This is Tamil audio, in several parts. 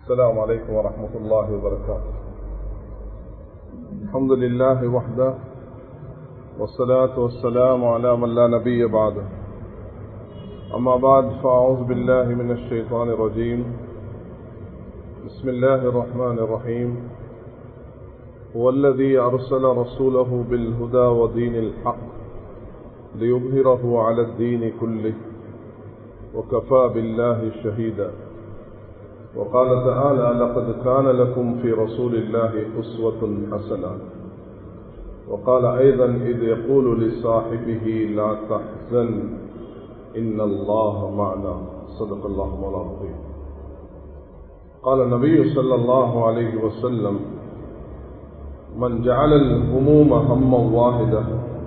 السلام عليكم ورحمة الله وبركاته الحمد لله وحده والصلاة والسلام على من لا نبي بعده أما بعد فأعوذ بالله من الشيطان الرجيم بسم الله الرحمن الرحيم هو الذي أرسل رسوله بالهدى ودين الحق ليظهره على الدين كله وكفى بالله شهيدا وقال تعالى لقد كان لكم في رسول الله أسوة حسنة وقال أيضا إذ يقول لصاحبه لا تحزن إن الله معنا صدق الله مولانا العظيم قال النبي صلى الله عليه وسلم من جعل الهموم هما واحدة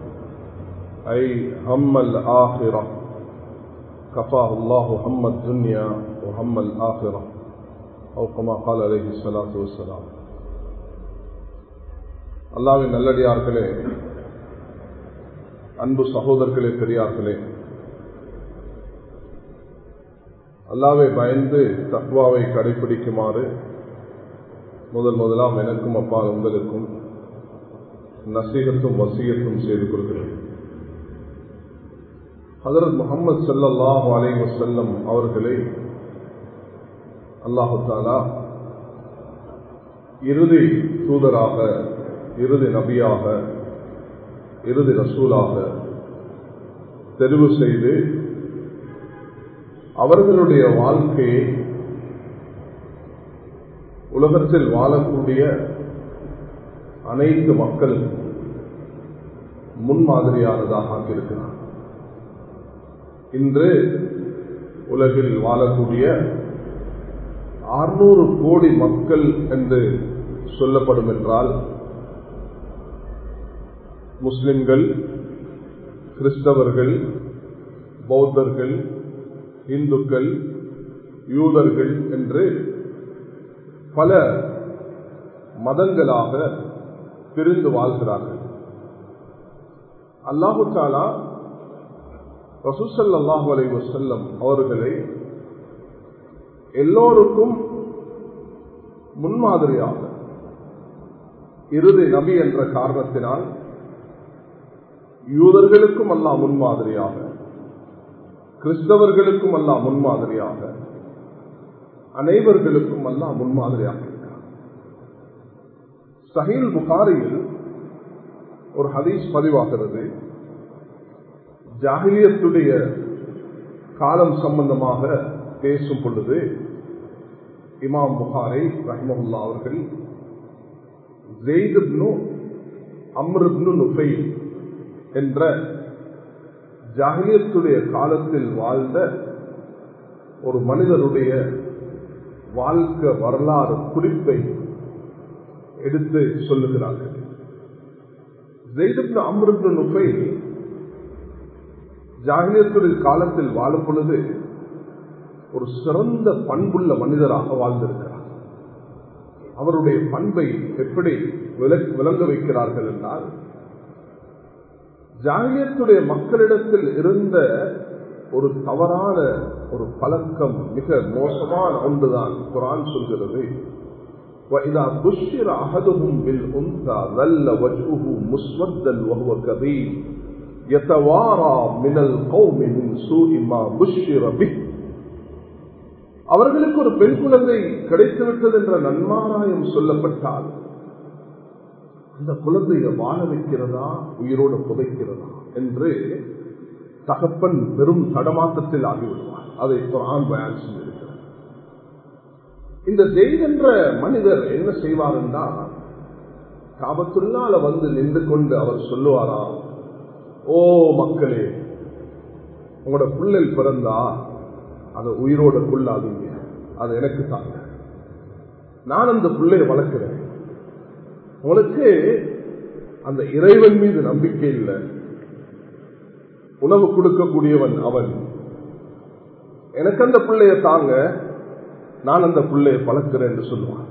أي هم الآخرة كفاه الله هم الدنيا وهم الآخرة أو كما قال عليه الصلاة والسلام அல்லாவின் நல்லடியார்களே அன்பு சகோதரர்களே பெரியார்களே அல்லாவை பயந்து தக்வாவை கடைபிடிக்குமாறு முதல் முதலாம் எனக்கும் அப்பா உங்களுக்கும் நசீகத்தும் வசீகத்தும் செய்து கொள்கிறேன் ஹதரத் முகமது சல்லாஹ் அலை வசல்லம் அவர்களை அல்லாஹு தாலா இறுதி தூதராக இறுதி நபியாக இறுதி ரசூலாக தெரிவு செய்து அவர்களுடைய வாழ்க்கையை உலகத்தில் வாழக்கூடிய அனைத்து மக்களுக்கும் முன்மாதிரியானதாக ஆக்கியிருக்கிறார் இன்று உலகில் வாழக்கூடிய அறுநூறு கோடி மக்கள் என்று சொல்லப்படும் என்றால் முஸ்லிம்கள் கிறிஸ்தவர்கள் பௌத்தர்கள் இந்துக்கள் யூதர்கள் என்று பல மதங்களாக பிரிந்து வாழ்கிறார்கள் அல்லாஹு தாலா ரசூசல்லாஹு அலை வசல்லம் அவர்களை எல்லோருக்கும் முன்மாதிரியாக இறுதி நபி என்ற காரணத்தினால் யூதர்களுக்கும் அல்லா முன்மாதிரியாக கிறிஸ்தவர்களுக்கும் அல்லா முன்மாதிரியாக அனைவர்களுக்கும் அல்லா முன்மாதிரியாக இருக்கிறார் சஹீல் புகாரியில் ஒரு ஹதீஸ் பதிவாகிறது ஜாகிலியத்துடைய காலம் சம்பந்தமாக பேசும் பொழுது இமாம் புகாரை ரஹ்மஹுல்லா அவர்கள் ஜெய்துப்னு அம்ருப்னு நுஃபை என்ற ஜாகிலியத்துடைய காலத்தில் வாழ்ந்த ஒரு மனிதருடைய வாழ்க்கை வரலாறு குறிப்பை எடுத்து சொல்லுகிறார்கள் ஜெய்துப்னு அம்ருப்னு நுஃபை ஜாகிலியத்துடைய காலத்தில் வாழும் பொழுது ஒரு சிறந்த பண்புள்ள மனிதராக வாழ்ந்திருக்கிறார் அவருடைய பண்பை எப்படி விளங்க வைக்கிறார்கள் என்றால் ஜாகியத்துடைய மக்களிடத்தில் இருந்த ஒரு தவறான ஒரு பழக்கம் மிக மோசமான ஒன்றுதான் குரான் சொல்கிறது وَإِذَا بُشِّرَ أَحَدُهُمْ بِالْأُنْثَى ظَلَّ وَجْهُهُ مُسْوَدًّا وَهُوَ كَظِيمٌ يَتَوَارَى مِنَ الْقَوْمِ مِنْ سُوءِ مَا بُشِّرَ بِهِ அவர்களுக்கு ஒரு பெண் குழந்தை கிடைத்துவிட்டது என்ற நன்மாராயம் சொல்லப்பட்டால் அந்த குழந்தையை வாழ வைக்கிறதா உயிரோடு புதைக்கிறதா என்று தகப்பன் பெரும் தடமாற்றத்தில் ஆகிவிடுவார் அதை குரான் பயன் செய்திருக்கிறார் இந்த ஜெயித் என்ற மனிதர் என்ன செய்வார் என்றால் காபத்துள்ளால வந்து நின்று கொண்டு அவர் சொல்லுவாரா ஓ மக்களே உங்களோட புள்ளல் பிறந்தா அதை உயிரோட கொள்ளாதீங்க அது எனக்கு தாங்க நான் அந்த பிள்ளைய வளர்க்கிறேன் உங்களுக்கு அந்த இறைவன் மீது நம்பிக்கை இல்லை உணவு கொடுக்கக்கூடியவன் அவன் எனக்கு அந்த பிள்ளைய தாங்க நான் அந்த பிள்ளைய பழக்கிறேன் என்று சொல்லுவான்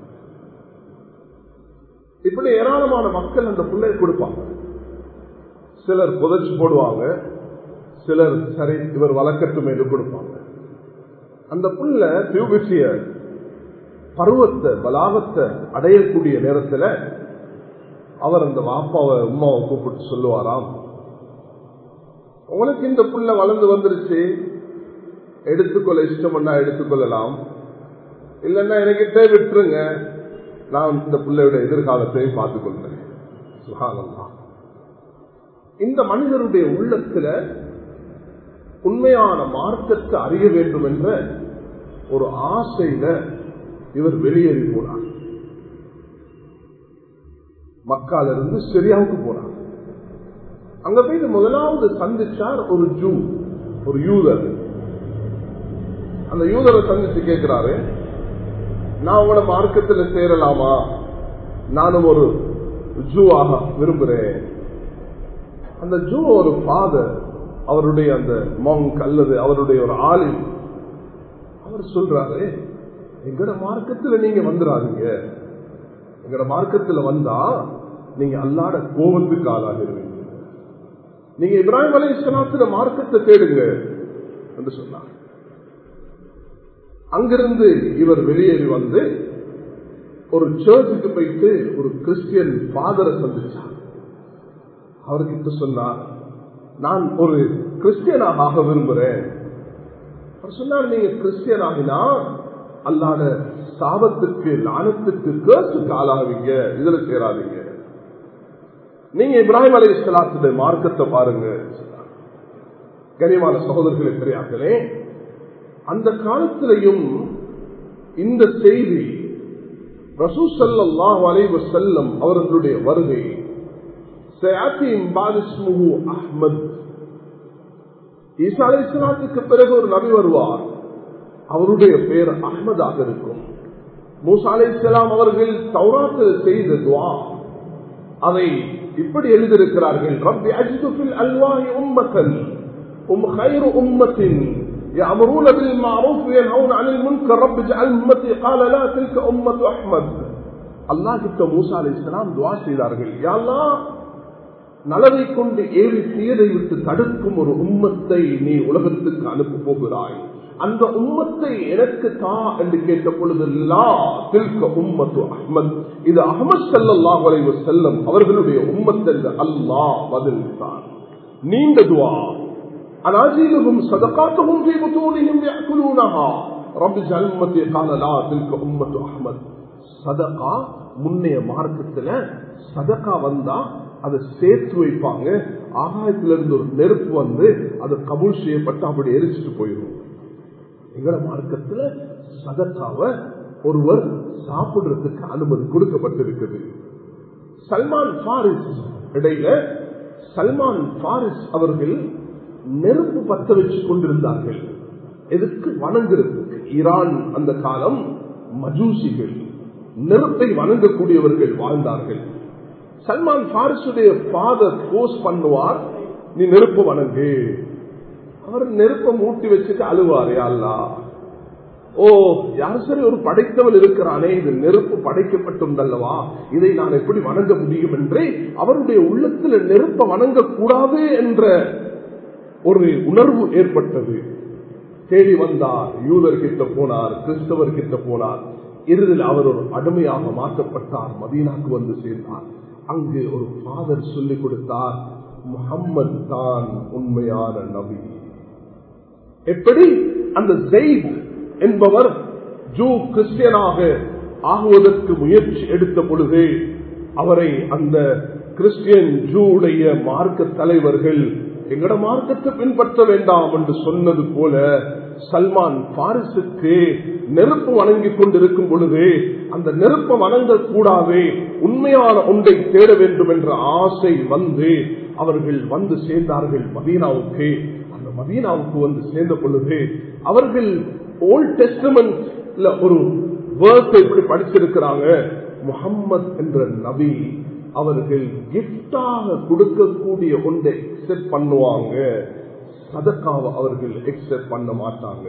இப்படி ஏராளமான மக்கள் அந்த பிள்ளைய கொடுப்பாங்க சிலர் புதைச்சு போடுவாங்க சிலர் சரி இவர் வழக்கட்டும் என்று கொடுப்பாங்க அந்த புள்ள பியூபிசிய பருவத்தை பலாகத்தை அடையக்கூடிய நேரத்தில் அவர் அந்த வாப்பாவை உமாவை கூப்பிட்டு சொல்லுவாராம் உங்களுக்கு இந்த புள்ள வளர்ந்து வந்துருச்சு எடுத்துக்கொள்ள இஷ்டம் பண்ணா எடுத்துக்கொள்ளலாம் இல்லைன்னா எனக்கிட்டே விட்டுருங்க நான் இந்த பிள்ளையோட எதிர்காலத்தையும் பார்த்துக் கொள்றேன் சுகானந்தா இந்த மனிதருடைய உள்ளத்துல உண்மையான மார்க்கத்தை அறிய வேண்டும் என்ற ஒரு ஆசையில இவர் வெளியேறி போனார் மக்கால இருந்து சிரியாவுக்கு போனார் அங்க போயிட்டு முதலாவது சந்திச்சார் ஒரு ஜூ ஒரு யூதர் அந்த யூதரை சந்திச்சு கேட்கிறாரு நான் உங்களோட மார்க்கத்தில் சேரலாமா நானும் ஒரு ஜூவாக விரும்புறேன் அந்த ஜூ ஒரு ஃபாதர் அவருடைய அந்த மாங்க் அல்லது அவருடைய ஒரு ஆளில் அவர் சொல்றாரு எங்கட மார்க்கத்தில் நீங்க வந்துடாதீங்க எங்கட மார்க்கத்தில் வந்தா நீங்க அல்லாட கோபத்துக்கு ஆளாகிருவீங்க நீங்க இப்ராஹிம் அலி இஸ்லாத்துல மார்க்கத்தை தேடுங்க என்று சொன்னார் அங்கிருந்து இவர் வெளியேறி வந்து ஒரு சர்ச்சுக்கு போயிட்டு ஒரு கிறிஸ்டியன் ஃபாதரை சந்திச்சார் அவர்கிட்ட சொன்னார் நான் ஒரு கிறிஸ்டியனாக ஆக விரும்புறேன் அவர் சொன்னார் நீங்க கிறிஸ்டியன் ஆகினா அல்லாத சாபத்துக்கு லானத்துக்கு கேர்ஸுக்கு ஆளாவீங்க இதுல சேராதீங்க நீங்க இப்ராஹிம் அலி இஸ்லாத்துடைய மார்க்கத்தை பாருங்க கனிமான சகோதரர்களை பெரியார்களே அந்த காலத்திலையும் இந்த செய்தி ரசூசல்லாஹ் அலைவ செல்லம் அவர்களுடைய வருகை அஹ்மத் ஈசா அலி இஸ்லாத்துக்கு பிறகு ஒரு நபி வருவார் அவருடைய பெயர் அஹ்மதாக இருக்கும் மூசா அலி இஸ்லாம் அவர்கள் தௌராத்தில் செய்த துவா அதை இப்படி எழுதியிருக்கிறார்கள் ரப்பி அஜிதுஃபில் அல்வாஹி உம்மத்தன் உம் خير أمة يأمرون بالمعروف وينهون عن المنكر رب اجعل أمتي قال لا تلك أمة أحمد அல்லாஹ் கிட்ட மூசா அலி இஸ்லாம் துவா செய்தார்கள் யாழ்லா நலவை கொண்டு ஏறி தீயதை விட்டு தடுக்கும் ஒரு உம்மத்தை நீ உலகத்துக்கு அனுப்ப போகிறாய் அந்த உம்மத்தை எனக்கு தா என்று கேட்ட பொழுது லா தில்க உம்மத்து அஹ்மத் இது அகமது சல்லாஹ் வரைவு செல்லம் அவர்களுடைய உம்மத் என்று அல்லாஹ் பதில்தான் நீண்ட துவா அனாஜீலுகும் சதகாத்துகும் في بطونهم يأكلونها رب اجعل أمتي قال لا تلك أمة أحمد சதகா முன்னைய மார்க்கத்துல சதகா வந்தா அதை சேர்த்து வைப்பாங்க ஆகாயத்திலிருந்து ஒரு நெருப்பு வந்து அது கபூல் செய்யப்பட்டு அப்படி எரிச்சிட்டு போயிடும் எங்கட மார்க்கத்துல சதக்காவ ஒருவர் சாப்பிடுறதுக்கு அனுமதி கொடுக்கப்பட்டிருக்குது சல்மான் பாரிஸ் இடையில சல்மான் பாரிஸ் அவர்கள் நெருப்பு பத்த வச்சு கொண்டிருந்தார்கள் எதுக்கு வணங்குறதுக்கு ஈரான் அந்த காலம் மஜூசிகள் நெருப்பை வணங்கக்கூடியவர்கள் வாழ்ந்தார்கள் சல்மான் பாரிசுடைய ஃபாதர் போஸ் பண்ணுவார் நீ நெருப்பு வணங்கு அவர் நெருப்பை மூட்டி வச்சுட்டு அழுவாரே அல்லா ஓ யார் சரி ஒரு படைத்தவன் இருக்கிறானே இது நெருப்பு படைக்கப்பட்டுள்ளவா இதை நான் எப்படி வணங்க முடியும் என்று அவருடைய உள்ளத்தில் நெருப்பை வணங்கக்கூடாது என்ற ஒரு உணர்வு ஏற்பட்டது தேடி வந்தார் யூதர் கிட்ட போனார் கிறிஸ்தவர் கிட்ட போனார் இறுதியில் அவர் ஒரு அடிமையாக மாற்றப்பட்டார் மதீனாக்கு வந்து சேர்ந்தார் அங்கு ஒரு ஃபாதர் சொல்லிக் கொடுத்தார் முகம்மது தான் உண்மையான நபி எப்படி அந்த ஜெயித் என்பவர் ஜூ கிறிஸ்டியனாக ஆகுவதற்கு முயற்சி எடுத்த பொழுது அவரை அந்த கிறிஸ்டியன் ஜூடைய மார்க்க தலைவர்கள் எங்கட மார்க்கத்தை பின்பற்ற வேண்டாம் என்று சொன்னது போல சல்மான் பாரிசுக்கு நெருப்பு வணங்கிக் கொண்டிருக்கும் பொழுது அந்த நெருப்பை வணங்கக்கூடாது உண்மையான ஒன்றை தேட வேண்டும் என்ற ஆசை வந்து அவர்கள் வந்து சேர்ந்தார்கள் மதீனாவுக்கு அந்த மதீனாவுக்கு வந்து சேர்ந்த பொழுது அவர்கள் ஓல்ட் டெஸ்டமெண்ட்ல ஒரு வேர்ஸ் எப்படி படிச்சிருக்கிறாங்க முகம்மது என்ற நபி அவர்கள் கிஃப்டாக கொடுக்கக்கூடிய ஒன்றை எக்ஸெப்ட் பண்ணுவாங்க சதக்காவை அவர்கள் எக்ஸெப்ட் பண்ண மாட்டாங்க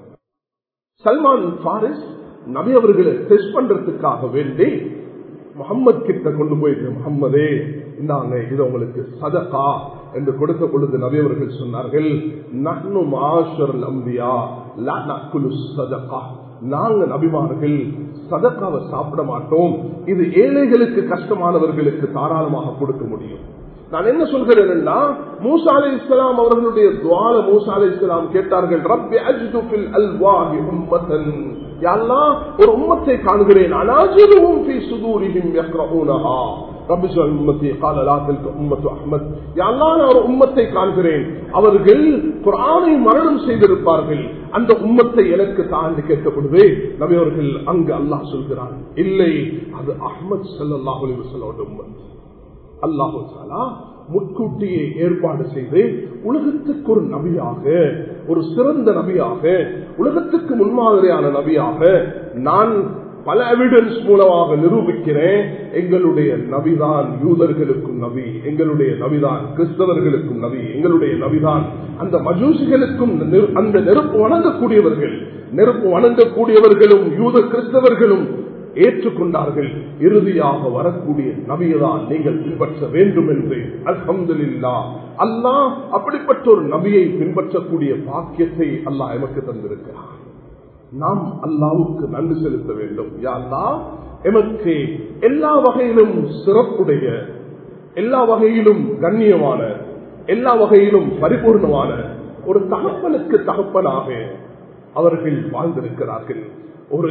சல்மான் பாரிஸ் நபி அவர்களை டெஸ்ட் பண்றதுக்காக வேண்டி முகம்மது கிட்ட கொண்டு போயிட்டு முகம்மதே இந்தாங்க இது உங்களுக்கு சதகா என்று கொடுத்த பொழுது நபி அவர்கள் சொன்னார்கள் நஹ்னு மாஷர் அம்பியா லா நக்குலு சதகா நாங்க நபிமார்கள் சதக்காவை சாப்பிட மாட்டோம் இது ஏழைகளுக்கு கஷ்டமானவர்களுக்கு தாராளமாக கொடுக்க முடியும் நான் என்ன சொல்கிறேன்னா மூசா அலை இஸ்லாம் அவர்களுடைய துவால மூசா அலை இஸ்லாம் கேட்டார்கள் ரப்பி அஜ்து ஃபில் அல்வாஹி உம்மத்தன் யா அல்லாஹ் ஒரு உம்மத்தை காணுகிறேன் அனாஜிருஹும் ஃபீ சுதூரிஹிம் யக்ரஊனஹா ரப்பி ஸல் உம்மத்தி قال لا تلك امه احمد யா அல்லாஹ் நான் ஒரு உம்மத்தை காண்கிறேன் அவர்கள் குர்ஆனை மரணம் செய்திருப்பார்கள் அந்த உம்மத்தை எனக்கு தாண்டி கேட்கப்படுவே நபி அவர்கள் அங்கு அல்லாஹ் சொல்கிறான் இல்லை அது அஹ்மத் ஸல்லல்லாஹு அலைஹி வஸல்லம் உம்மத் அல்லாஹு தாலா முன்கூட்டியே ஏற்பாடு செய்து உலகத்துக்கு ஒரு நபியாக ஒரு சிறந்த நபியாக உலகத்துக்கு முன்மாதிரியான நபியாக நான் பல எவிடன்ஸ் மூலமாக நிரூபிக்கிறேன் எங்களுடைய நபிதான் யூதர்களுக்கும் நபி எங்களுடைய நபிதான் கிறிஸ்தவர்களுக்கும் நபி எங்களுடைய நபிதான் அந்த மஜூசிகளுக்கும் நெரு- அந்த நெருப்பு வணங்கக்கூடியவர்கள் நெருப்பு வணங்கக்கூடியவர்களும் யூத கிறிஸ்தவர்களும் ஏற்றுக்கொண்டார்கள் இறுதியாக வரக்கூடிய நபியதான் நீங்கள் பின்பற்ற வேண்டும் என்று அல்ஹம்துலில்லா அல்லாஹ் அப்படிப்பட்ட ஒரு நபியை பின்பற்றக்கூடிய பாக்கியத்தை அல்லாஹ் எமக்கு தந்திருக்கிறார் நாம் அல்லாவுக்கு நன்றி செலுத்த வேண்டும் யா அல்லாஹ் எமக்கு எல்லா வகையிலும் சிறப்புடைய எல்லா வகையிலும் கண்ணியமான எல்லா வகையிலும் பரிபூர்ணமான ஒரு தகப்பனுக்கு தகப்பனாக அவர்கள் வாழ்ந்திருக்கிறார்கள் ஒரு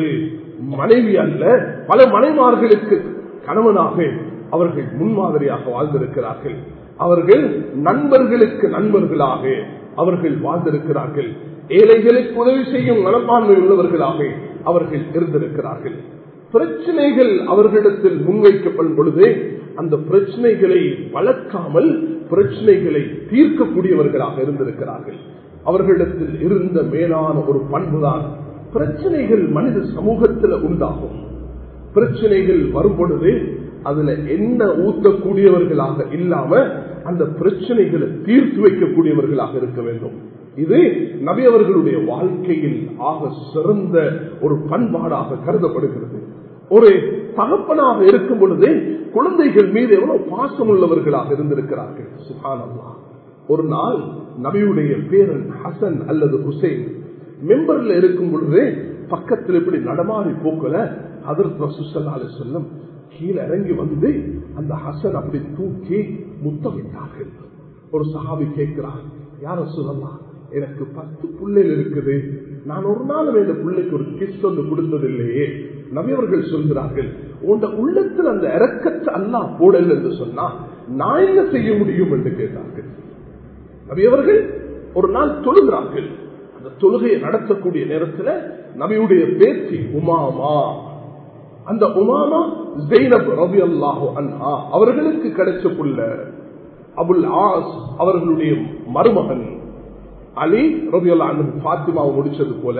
மனைவி அல்ல பல மனைமார்களுக்கு கணவனாக அவர்கள் முன்மாதிரியாக வாழ்ந்திருக்கிறார்கள் அவர்கள் நண்பர்களுக்கு நண்பர்களாக அவர்கள் வாழ்ந்திருக்கிறார்கள் ஏழைகளுக்கு உதவி செய்யும் மனப்பான்மை உள்ளவர்களாக அவர்கள் இருந்திருக்கிறார்கள் பிரச்சனைகள் அவர்களிடத்தில் முன்வைக்கப்படும் பொழுது அந்த பிரச்சனைகளை வளர்க்காமல் பிரச்சனைகளை தீர்க்கக்கூடியவர்களாக இருந்திருக்கிறார்கள் அவர்களிடத்தில் இருந்த மேலான ஒரு பண்புதான் பிரச்சனைகள் மனித சமூகத்தில் உண்டாகும் பிரச்சனைகள் வரும் பொழுது அதுல என்ன ஊத்தக்கூடியவர்களாக இல்லாம அந்த பிரச்சனைகளை தீர்த்து வைக்கக்கூடியவர்களாக இருக்க வேண்டும் இது நபி அவர்களுடைய வாழ்க்கையில் ஆக சிறந்த ஒரு பண்பாடாக கருதப்படுகிறது ஒரு தகப்பனாக இருக்கும் பொழுது குழந்தைகள் மீது எவ்வளவு பாசம் உள்ளவர்களாக இருந்திருக்கிறார்கள் சுகானல்லா ஒரு நாள் நபியுடைய பேரன் ஹசன் அல்லது ஹுசைன் மெம்பர்ல இருக்கும் பொழுது பக்கத்தில் இப்படி நடமாறி போக்கல அதற்கு சுசல்லால சொல்லும் கீழே இறங்கி வந்து அந்த ஹசன் அப்படி தூக்கி முத்தமிட்டார்கள் ஒரு சஹாபி கேட்கிறார் யார சொல்லலாம் எனக்கு பத்து புள்ளைகள் இருக்குது நான் ஒரு நாளும் இந்த பிள்ளைக்கு ஒரு கிஸ் ஒன்று கொடுத்ததில்லையே நபியவர்கள் சொல்கிறார்கள் உண்ட உள்ளத்தில் அந்த இறக்கத்தை அல்லா போடல் என்று சொன்னா நான் என்ன செய்ய முடியும் என்று கேட்டார்கள் நபியவர்கள் ஒரு நாள் தொழுகிறார்கள் அந்த தொழுகையை நடத்தக்கூடிய நேரத்தில் நபியுடைய பேச்சு உமாமா அந்த உமாமா ஜெயினப் ரவி அல்லாஹோ அன்ஹா அவர்களுக்கு கிடைச்ச புள்ள அபுல் ஆஸ் அவர்களுடைய மருமகன் அலி ரவி அல்லா பாத்திமாவை முடிச்சது போல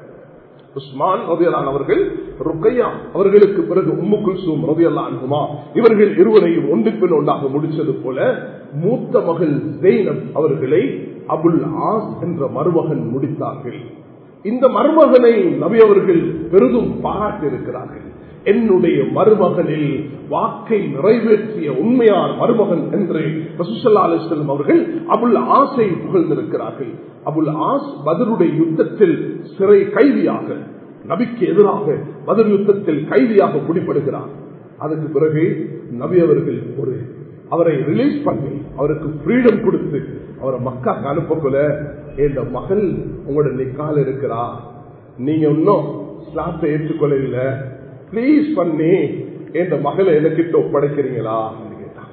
உஸ்மான் ரதியலான் அவர்கள் ருக்கையா அவர்களுக்கு பிறகு உம்மு குல்சூம் ரதியல்லா அனுகுமா இவர்கள் இருவரையும் ஒன்றுக்கு பின் ஒன்றாக முடிச்சது போல மூத்த மகள் ஜெயினப் அவர்களை அபுல் ஆஸ் என்ற மருமகன் முடித்தார்கள் இந்த மருமகனை நபி அவர்கள் பெரிதும் பாராட்டியிருக்கிறார்கள் என்னுடைய மருமகனில் வாக்கை நிறைவேற்றிய உண்மையான மருமகன் என்று ரசூசல்லா அலிஸ்லம் அவர்கள் அபுல் ஆசை புகழ்ந்திருக்கிறார்கள் அபுல் ஆஸ் பதருடைய யுத்தத்தில் சிறை கைதியாக நபிக்கு எதிராக பதர் யுத்தத்தில் கைதியாக பிடிப்படுகிறார் அதுக்கு பிறகு நபி அவர்கள் ஒரு அவரை ரிலீஸ் பண்ணி அவருக்கு ஃப்ரீடம் கொடுத்து அவரை மக்காக்கு அனுப்பக்குள்ள என் மகள் உங்களோட நிக்கால இருக்கிறா நீங்க இன்னும் ஸ்லாத்தை ஏற்றுக்கொள்ள இல்லை பிளீஸ் பண்ணி என் மகளை எனக்கிட்ட ஒப்படைக்கிறீங்களா கேட்டாங்க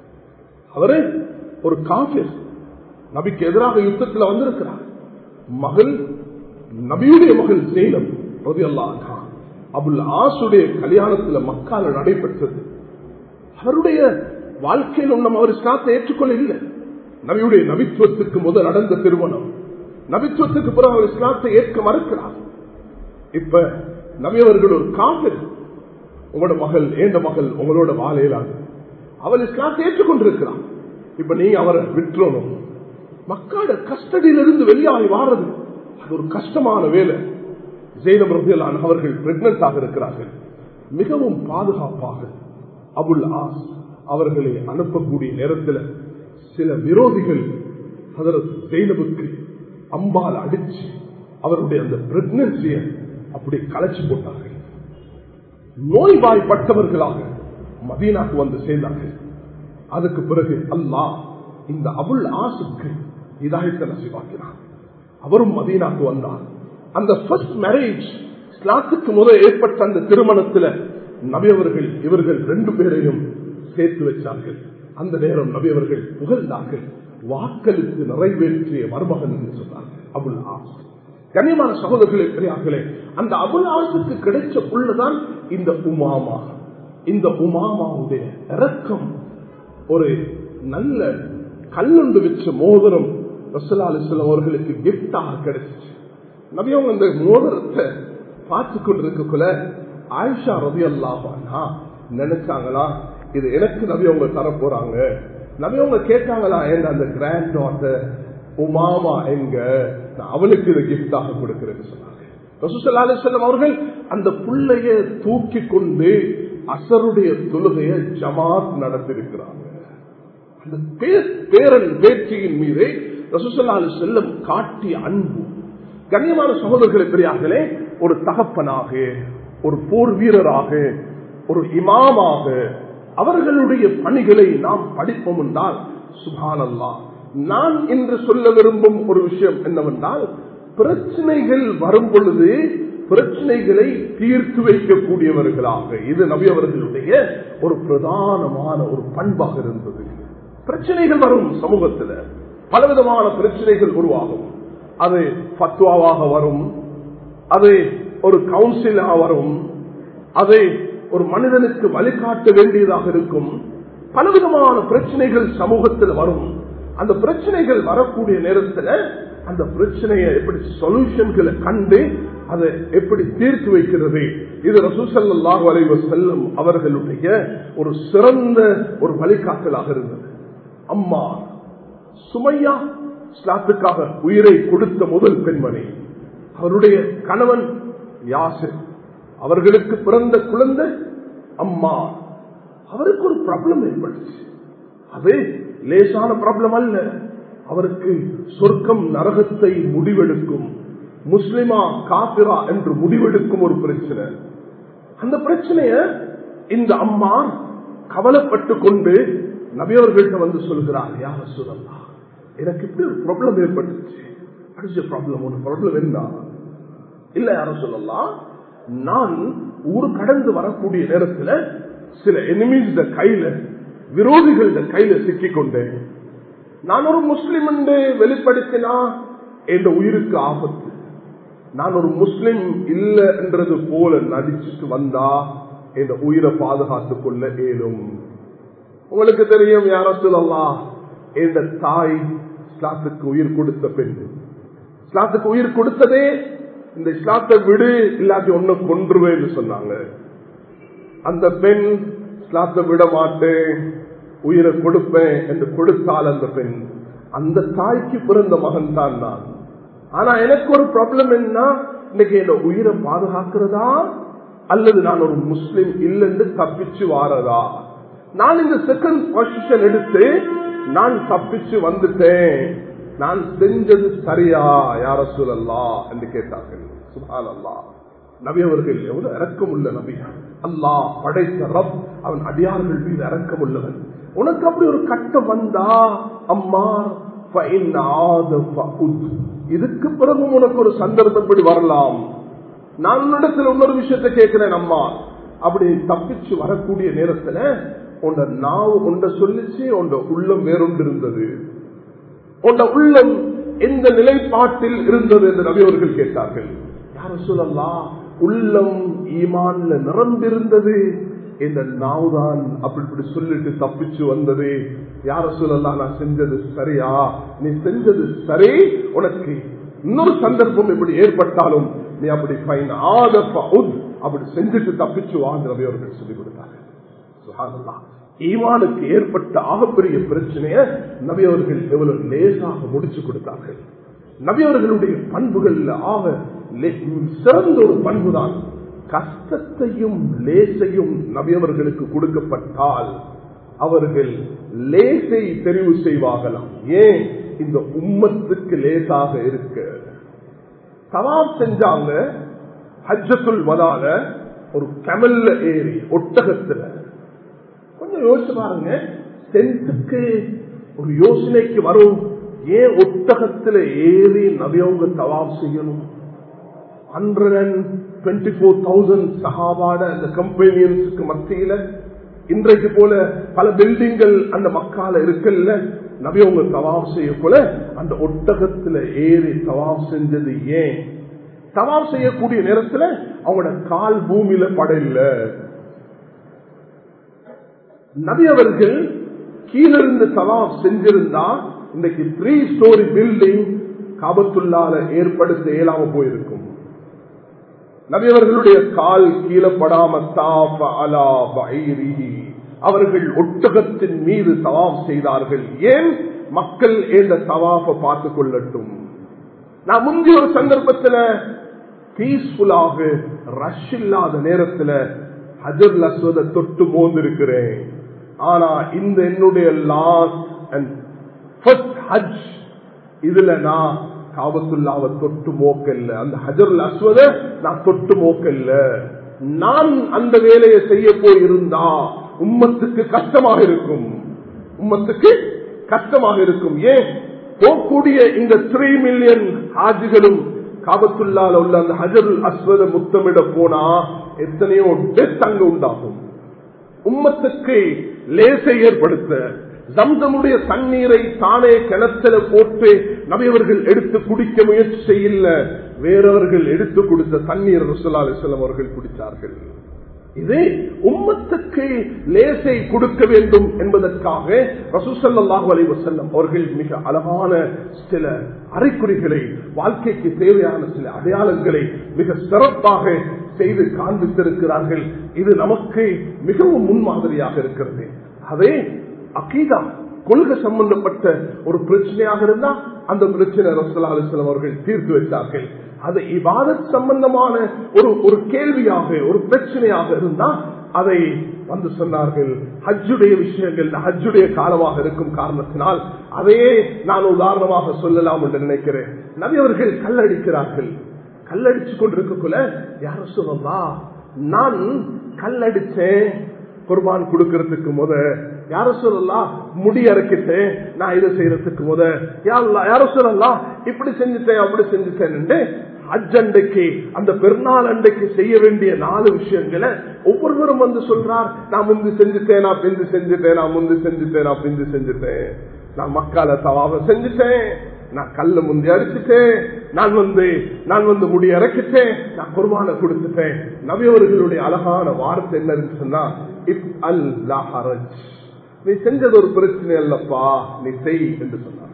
அவரு ஒரு காஃபிர் நபிக்கு எதிராக யுத்தத்தில் வந்திருக்கிறார் மகள் நபியுடைய மகள் சேலம் ரவி அல்லா அபுல் ஆசுடைய கல்யாணத்துல மக்கால நடைபெற்றது அவருடைய வாழ்க்கையில் நம்ம அவர் ஸ்லாத்தை ஏற்றுக்கொள்ள இல்லை நபியுடைய நபித்துவத்துக்கு முதல் நடந்த திருமணம் நபித்துவத்துக்கு பிறகு அவர் இஸ்லாத்தை ஏற்க மறுக்கிறார் இப்ப நபியவர்கள் ஒரு காதல் உங்களோட மகள் ஏந்த மகள் உங்களோட வாழையிலாங்க அவள் இஸ்லாத்தை ஏற்றுக்கொண்டிருக்கிறான் இப்ப நீங்க அவரை விட்டுறணும் மக்களோட கஸ்டடியிலிருந்து வெளியாகி வாடுறது அது ஒரு கஷ்டமான வேலை ஜெயினம் ரபியலான் அவர்கள் பிரெக்னன்ட் ஆக இருக்கிறார்கள் மிகவும் பாதுகாப்பாக அபுல் ஆஸ் அவர்களை அனுப்பக்கூடிய நேரத்தில் சில விரோதிகள் அதற்கு ஜெயினபுக்கு அம்பால் அடிச்சு அவருடைய அந்த பிரெக்னன்சியை அப்படி கலைச்சு போட்டார்கள் நோய்வாய்ப்பட்டவர்களாக மதீனாக்கு வந்து சேர்ந்தார்கள் அதுக்கு பிறகு அல்லாஹ் இந்த அபுல் ஆசுக்கு இதாயத்தை நசிவாக்கினார் அவரும் மதீனாக்கு வந்தார் அந்த ஃபர்ஸ்ட் மேரேஜ் ஸ்லாத்துக்கு முதல் ஏற்பட்ட அந்த திருமணத்தில் நபியவர்கள் இவர்கள் ரெண்டு பேரையும் சேர்த்து வச்சார்கள் அந்த நேரம் நபியவர்கள் புகழ்ந்தார்கள் வாக்களித்து நிறைவேற்றிய மருமகன் என்று சொன்னார்கள் அபுல் ஆஸ் கண்ணியமான சகோதரர்களே பெரியார்களே அந்த அபுல் ஆசுக்கு கிடைச்ச புள்ளதான் இந்த உமாமா இந்த உமாமாவுடைய இறக்கம் ஒரு நல்ல கல்லுண்டு வச்ச மோதிரம் ரசலா அலிஸ்லாம் அவர்களுக்கு கிஃப்டாக கிடைச்சிச்சு நபியவங்க அந்த மோதிரத்தை பார்த்து கொண்டிருக்கக்குள்ள ஆயிஷா ரவி அல்லாஹா நினைச்சாங்களா இது எனக்கு நபியவங்க தர போறாங்க நபியவங்க கேட்டாங்களா எங்க அந்த கிராண்ட் டாட்டர் உமாமா எங்க நான் அவளுக்கு இது கிஃப்டாக கொடுக்கிறேன்னு சொன்னாங்க ரசூசல்லா அலிஸ்லாம் அவர்கள் அந்த புள்ளைய தூக்கி கொண்டு அசருடைய தொழுகைய ஜமாத் நடத்திருக்கிறாங்க அந்த பேரன் பேச்சியின் மீது ரசூசல்லாலு செல்லம் காட்டிய அன்பு கண்ணியமான சகோதரர்களை பெரியார்களே ஒரு தகப்பனாக ஒரு போர் வீரராக ஒரு இமாமாக அவர்களுடைய பணிகளை நாம் படிப்போம் என்றால் சுபானல்லா நான் என்று சொல்ல விரும்பும் ஒரு விஷயம் என்னவென்றால் பிரச்சனைகள் வரும் பொழுது பிரச்சனைகளை தீர்த்து வைக்கக்கூடியவர்களாக இது நபி அவர்களுடைய ஒரு பிரதானமான ஒரு பண்பாக இருந்தது பிரச்சனைகள் வரும் சமூகத்தில் பலவிதமான பிரச்சனைகள் உருவாகும் அது பத்வாவாக வரும் அது ஒரு கவுன்சிலாக வரும் அது ஒரு மனிதனுக்கு வழிகாட்ட வேண்டியதாக இருக்கும் பலவிதமான பிரச்சனைகள் சமூகத்தில் வரும் அந்த பிரச்சனைகள் வரக்கூடிய நேரத்தில் அந்த பிரச்சனையை எப்படி சொல்யூஷன்களை கண்டு அதை எப்படி தீர்த்து வைக்கிறது இது ரசூசல்லாஹு அலைவ செல்லும் அவர்களுடைய ஒரு சிறந்த ஒரு வழிகாட்டலாக இருந்தது அம்மா சுமையா ஸ்லாத்துக்காக உயிரை கொடுத்த முதல் பெண்மணி அவருடைய கணவன் யாசிர் அவர்களுக்கு பிறந்த குழந்தை அம்மா அவருக்கு ஒரு ப்ராப்ளம் ஏற்பட்டுச்சு அது லேசான ப்ராப்ளம் அல்ல அவருக்கு சொர்க்கம் நரகத்தை முடிவெடுக்கும் முஸ்லிமா காபிரா என்று முடிவெடுக்கும் ஒரு பிரச்சனை அந்த பிரச்சனைய இந்த அம்மா கவலைப்பட்டு கொண்டு நபியவர்கள்ட்ட வந்து சொல்கிறார் யார சொல்லலாம் எனக்கு இப்படி ஒரு ப்ராப்ளம் ஏற்பட்டுச்சு அடிச்ச ப்ராப்ளம் ஒரு ப்ராப்ளம் என்ன இல்ல யாரும் சொல்லலாம் நான் ஊர் கடந்து வரக்கூடிய நேரத்தில் சில எனிமீஸ் கையில விரோதிகள் கையில சிக்கிக் கொண்டேன் நான் ஒரு முஸ்லிம் என்று வெளிப்படுத்தினா என் உயிருக்கு ஆபத்து நான் ஒரு முஸ்லிம் இல்ல என்றது போல நடிச்சுட்டு வந்தா என் உயிரை பாதுகாத்துக் கொள்ள இயலும் உங்களுக்கு தெரியும் யார சொல்லலாம் என் தாய் இஸ்லாத்துக்கு உயிர் கொடுத்த பெண் இஸ்லாத்துக்கு உயிர் கொடுத்ததே இந்த இஸ்லாத்தை விடு இல்லாட்டி ஒன்னு கொன்றுவேன்னு சொன்னாங்க அந்த பெண் இஸ்லாத்தை விட மாட்டேன் உயிரை கொடுப்பேன் என்று கொடுத்தால் அந்த பெண் அந்த தாய்க்கு பிறந்த மகன் தான் நான் ஆனா எனக்கு ஒரு ப்ராப்ளம் என்ன இன்னைக்கு என்ன உயிரை பாதுகாக்கிறதா அல்லது நான் ஒரு முஸ்லிம் இல்லைன்னு தப்பிச்சு வாரதா நான் இந்த செகண்ட் பொசிஷன் எடுத்து நான் தப்பிச்சு வந்துட்டேன் நான் செஞ்சது சரியா யார சொல்லலா என்று கேட்டார்கள் சுபான் அல்லா நபி அவர்கள் எவ்வளவு இறக்கம் உள்ள நபி அல்லாஹ் படைத்த ரப் அவன் அடியார்கள் மீது இறக்கம் உள்ளவன் உனக்கு அப்படி ஒரு கட்டம் வந்தா அம்மா இதுக்கு பிறகும் உனக்கு ஒரு சந்தர்ப்பம் இப்படி வரலாம் நான் உன்னிடத்தில் இன்னொரு விஷயத்தை கேட்கிறேன் அம்மா அப்படி தப்பிச்சு வரக்கூடிய நேரத்துல உண்ட நாவு உண்ட சொல்லிச்சு உண்ட உள்ளம் வேறொன்று இருந்தது உண்ட உள்ளம் எந்த நிலைப்பாட்டில் இருந்தது என்று நபி அவர்கள் கேட்டார்கள் யாரும் சொல்லலாம் உள்ளம் ஈமான்ல நிரம்பிருந்தது இந்த நாவுதான் அப்படி இப்படி சொல்லிட்டு தப்பிச்சு வந்தது யார சொல்லலாம் நான் செஞ்சது சரியா நீ செஞ்சது சரி உனக்கு இன்னொரு சந்தர்ப்பம் இப்படி ஏற்பட்டாலும் நீ அப்படி ஃபைன் அப்படி செஞ்சுட்டு தப்பிச்சு வாங்க ரவி அவர்கள் சொல்லிக் கொடுத்தாங்க ஈமானுக்கு ஏற்பட்ட ஆகப்பெரிய பிரச்சனைய நபி அவர்கள் எவ்வளவு லேசாக முடிச்சு கொடுத்தார்கள் நபி அவர்களுடைய பண்புகள் ஆக சிறந்த ஒரு பண்புதான் கஷ்டத்தையும் லேசையும் நபியவர்களுக்கு கொடுக்கப்பட்டால் அவர்கள் லேசை தெரிவு செய்வாகலாம் ஏன் இந்த உம்மத்துக்கு லேசாக இருக்க தவாப் செஞ்சாங்க ஹஜ்ஜத்துல் வதால ஒரு கமல்ல ஏறி ஒட்டகத்துல கொஞ்சம் யோசிச்சு பாருங்க சென்ஸுக்கு ஒரு யோசனைக்கு வரும் ஏன் ஒட்டகத்துல ஏறி நபியவங்க தவாப் செய்யணும் hundred and twenty four thousand சஹாபாட அந்த கம்பெனியன்ஸுக்கு மத்தியில இன்றைக்கு போல பல பில்டிங்கள் அந்த மக்கால இருக்கல்ல நபியவங்க தவாப் செய்யக்குள்ள அந்த ஒட்டகத்துல ஏறி தவாப் செஞ்சது ஏன் தவாப் செய்யக்கூடிய நேரத்துல அவங்களோட கால் பூமியில படையில நபி அவர்கள் கீழிருந்து தவாப் செஞ்சிருந்தா இன்னைக்கு த்ரீ ஸ்டோரி பில்டிங் காபத்துள்ளால ஏற்படுத்த இயலாம போயிருக்கும் நபி அவர்களுடைய கால் கீழப்படாம தாஃப அலா பைரிஹி. அவர்கள் ஒட்டகத்தின் மீது தவாப் செய்தார்கள் ஏன் மக்கள் இந்த தவாஃப பார்த்துக் கொள்ளட்டும் நான் முந்தைய ஒரு சந்தர்ப்பத்தில் பீஸ்ஃபுல்லாக ரஷ் இல்லாத நேரத்தில் ஹஜர் அஸ்வத தொட்டு மோந்திருக்கிறேன் ஆனா இந்த என்னுடைய லாஸ்ட் அண்ட் ஃபர்ஸ்ட் ஹஜ் இதுல நான் காபத்துல்லாவை தொட்டு மோக்கல்ல அந்த ஹஜர் அஸ்வத நான் தொட்டு மோக்கல்ல நான் அந்த வேலையை செய்ய போயிருந்தா உம்மத்துக்கு கஷ்டமாக இருக்கும் உம்மத்துக்கு கஷ்டமாக இருக்கும் ஏன் போகக்கூடிய இந்த த்ரீ மில்லியன் ஹாஜிகளும் காபத்துள்ளால உள்ள அந்த ஹஜருல் அஸ்வத முத்தமிட போனா எத்தனையோ டெத் அங்க உண்டாகும் உம்மத்துக்கு லேசை ஏற்படுத்த ஜம்சமுடைய தண்ணீரை தானே கிணத்துல போட்டு நபியவர்கள் எடுத்து குடிக்க முயற்சி செய்யல வேறவர்கள் எடுத்து கொடுத்த தண்ணீர் ரசுல்லா அலிஸ்லாம் அவர்கள் குடித்தார்கள் இது உம்மத்துக்கு லேசை கொடுக்க வேண்டும் என்பதற்காக ரசூசல்லாஹு அலி வசல்லம் அவர்கள் மிக அழகான சில அறைக்குறிகளை வாழ்க்கைக்கு தேவையான சில அடையாளங்களை மிக சிறப்பாக செய்து காண்பித்திருக்கிறார்கள் இது நமக்கு மிகவும் முன்மாதிரியாக இருக்கிறது அதே அகீதா கொள்கை சம்பந்தப்பட்ட ஒரு பிரச்சனையாக இருந்தா அந்த பிரச்சனை ரசூல்லா அலிஸ்லாம் அவர்கள் தீர்த்து வைத்தார்கள் அது இவாதத் சம்பந்தமான ஒரு ஒரு கேள்வியாக ஒரு பிரச்சனையாக இருந்தா அதை வந்து சொன்னார்கள் ஹஜ்ஜுடைய விஷயங்கள் ஹஜ்ஜுடைய காலமாக இருக்கும் காரணத்தினால் அதையே நான் உதாரணமாக சொல்லலாம் என்று நினைக்கிறேன் நபியவர்கள் கல்லடிக்கிறார்கள் கல்லடிச்சு கொண்டிருக்கக்குள்ள யார சொல்லலாம் நான் கல்லடிச்சேன் குர்பான் கொடுக்கறதுக்கு முத யார சொல்லலாம் முடி அரைக்கிட்டேன் நான் இதை செய்யறதுக்கு முத யார சொல்லலாம் இப்படி செஞ்சுட்டேன் அப்படி செஞ்சுட்டேன் அஜண்டைக்கு அந்த பெருநாள் அண்டைக்கு செய்ய வேண்டிய நாலு விஷயங்களை ஒவ்வொருவரும் வந்து சொல்றார் நான் முந்து செஞ்சுட்டேன் நான் பிந்து செஞ்சுட்டேன் நான் முந்து செஞ்சுட்டேன் நான் பிந்து செஞ்சுட்டேன் நான் மக்கால தவாவ செஞ்சுட்டேன் நான் கல்ல முந்தி அடிச்சுட்டேன் நான் வந்து நான் வந்து முடி இறக்கிட்டேன் நான் குர்பான கொடுத்துட்டேன் நவியவர்களுடைய அழகான வார்த்தை என்ன சொன்னா இப் அல் ஹரஜ் நீ செஞ்சது ஒரு பிரச்சனை அல்லப்பா நீ செய் என்று சொன்னார்கள்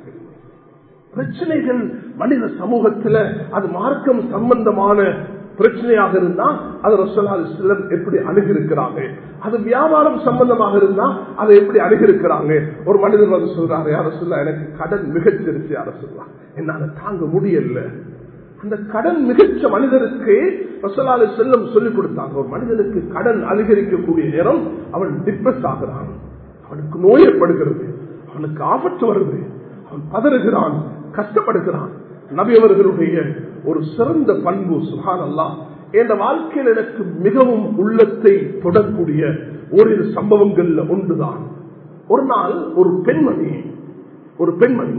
பிரச்சனைகள் மனித சமூகத்துல அது மார்க்கம் சம்பந்தமான பிரச்சனையாக இருந்தா அது ரசோல்லா செல்லம் எப்படி அணுகிருக்கிறாங்க அது வியாபாரம் சம்பந்தமாக இருந்தா அதை எப்படி அணுகிருக்கிறாங்க ஒரு மனிதர் வந்து சொல்றாரு யார சொல்ல எனக்கு கடன் மிகச்சிருச்சு யார சொல்லலாம் என்னால தாங்க முடியல அந்த கடன் மிகச்ச மனிதருக்கு ரசோலாலு செல்லம் சொல்லிக் கொடுத்தாங்க ஒரு மனிதனுக்கு கடன் அதிகரிக்கக்கூடிய நேரம் அவன் டிப்ரெஸ் ஆகிறான் அவனுக்கு நோயப்படுகிறது அவனுக்கு ஆபத்து வருது அவன் பதறுகிறான் கஷ்டப்படுகிறான் நபி அவர்களுடைய ஒரு சிறந்த பண்பு சுகான் அல்லா என் வாழ்க்கையில் எனக்கு மிகவும் உள்ளத்தை தொடக்கூடிய ஓரிரு சம்பவங்கள்ல ஒன்றுதான் ஒரு நாள் ஒரு பெண்மணி ஒரு பெண்மணி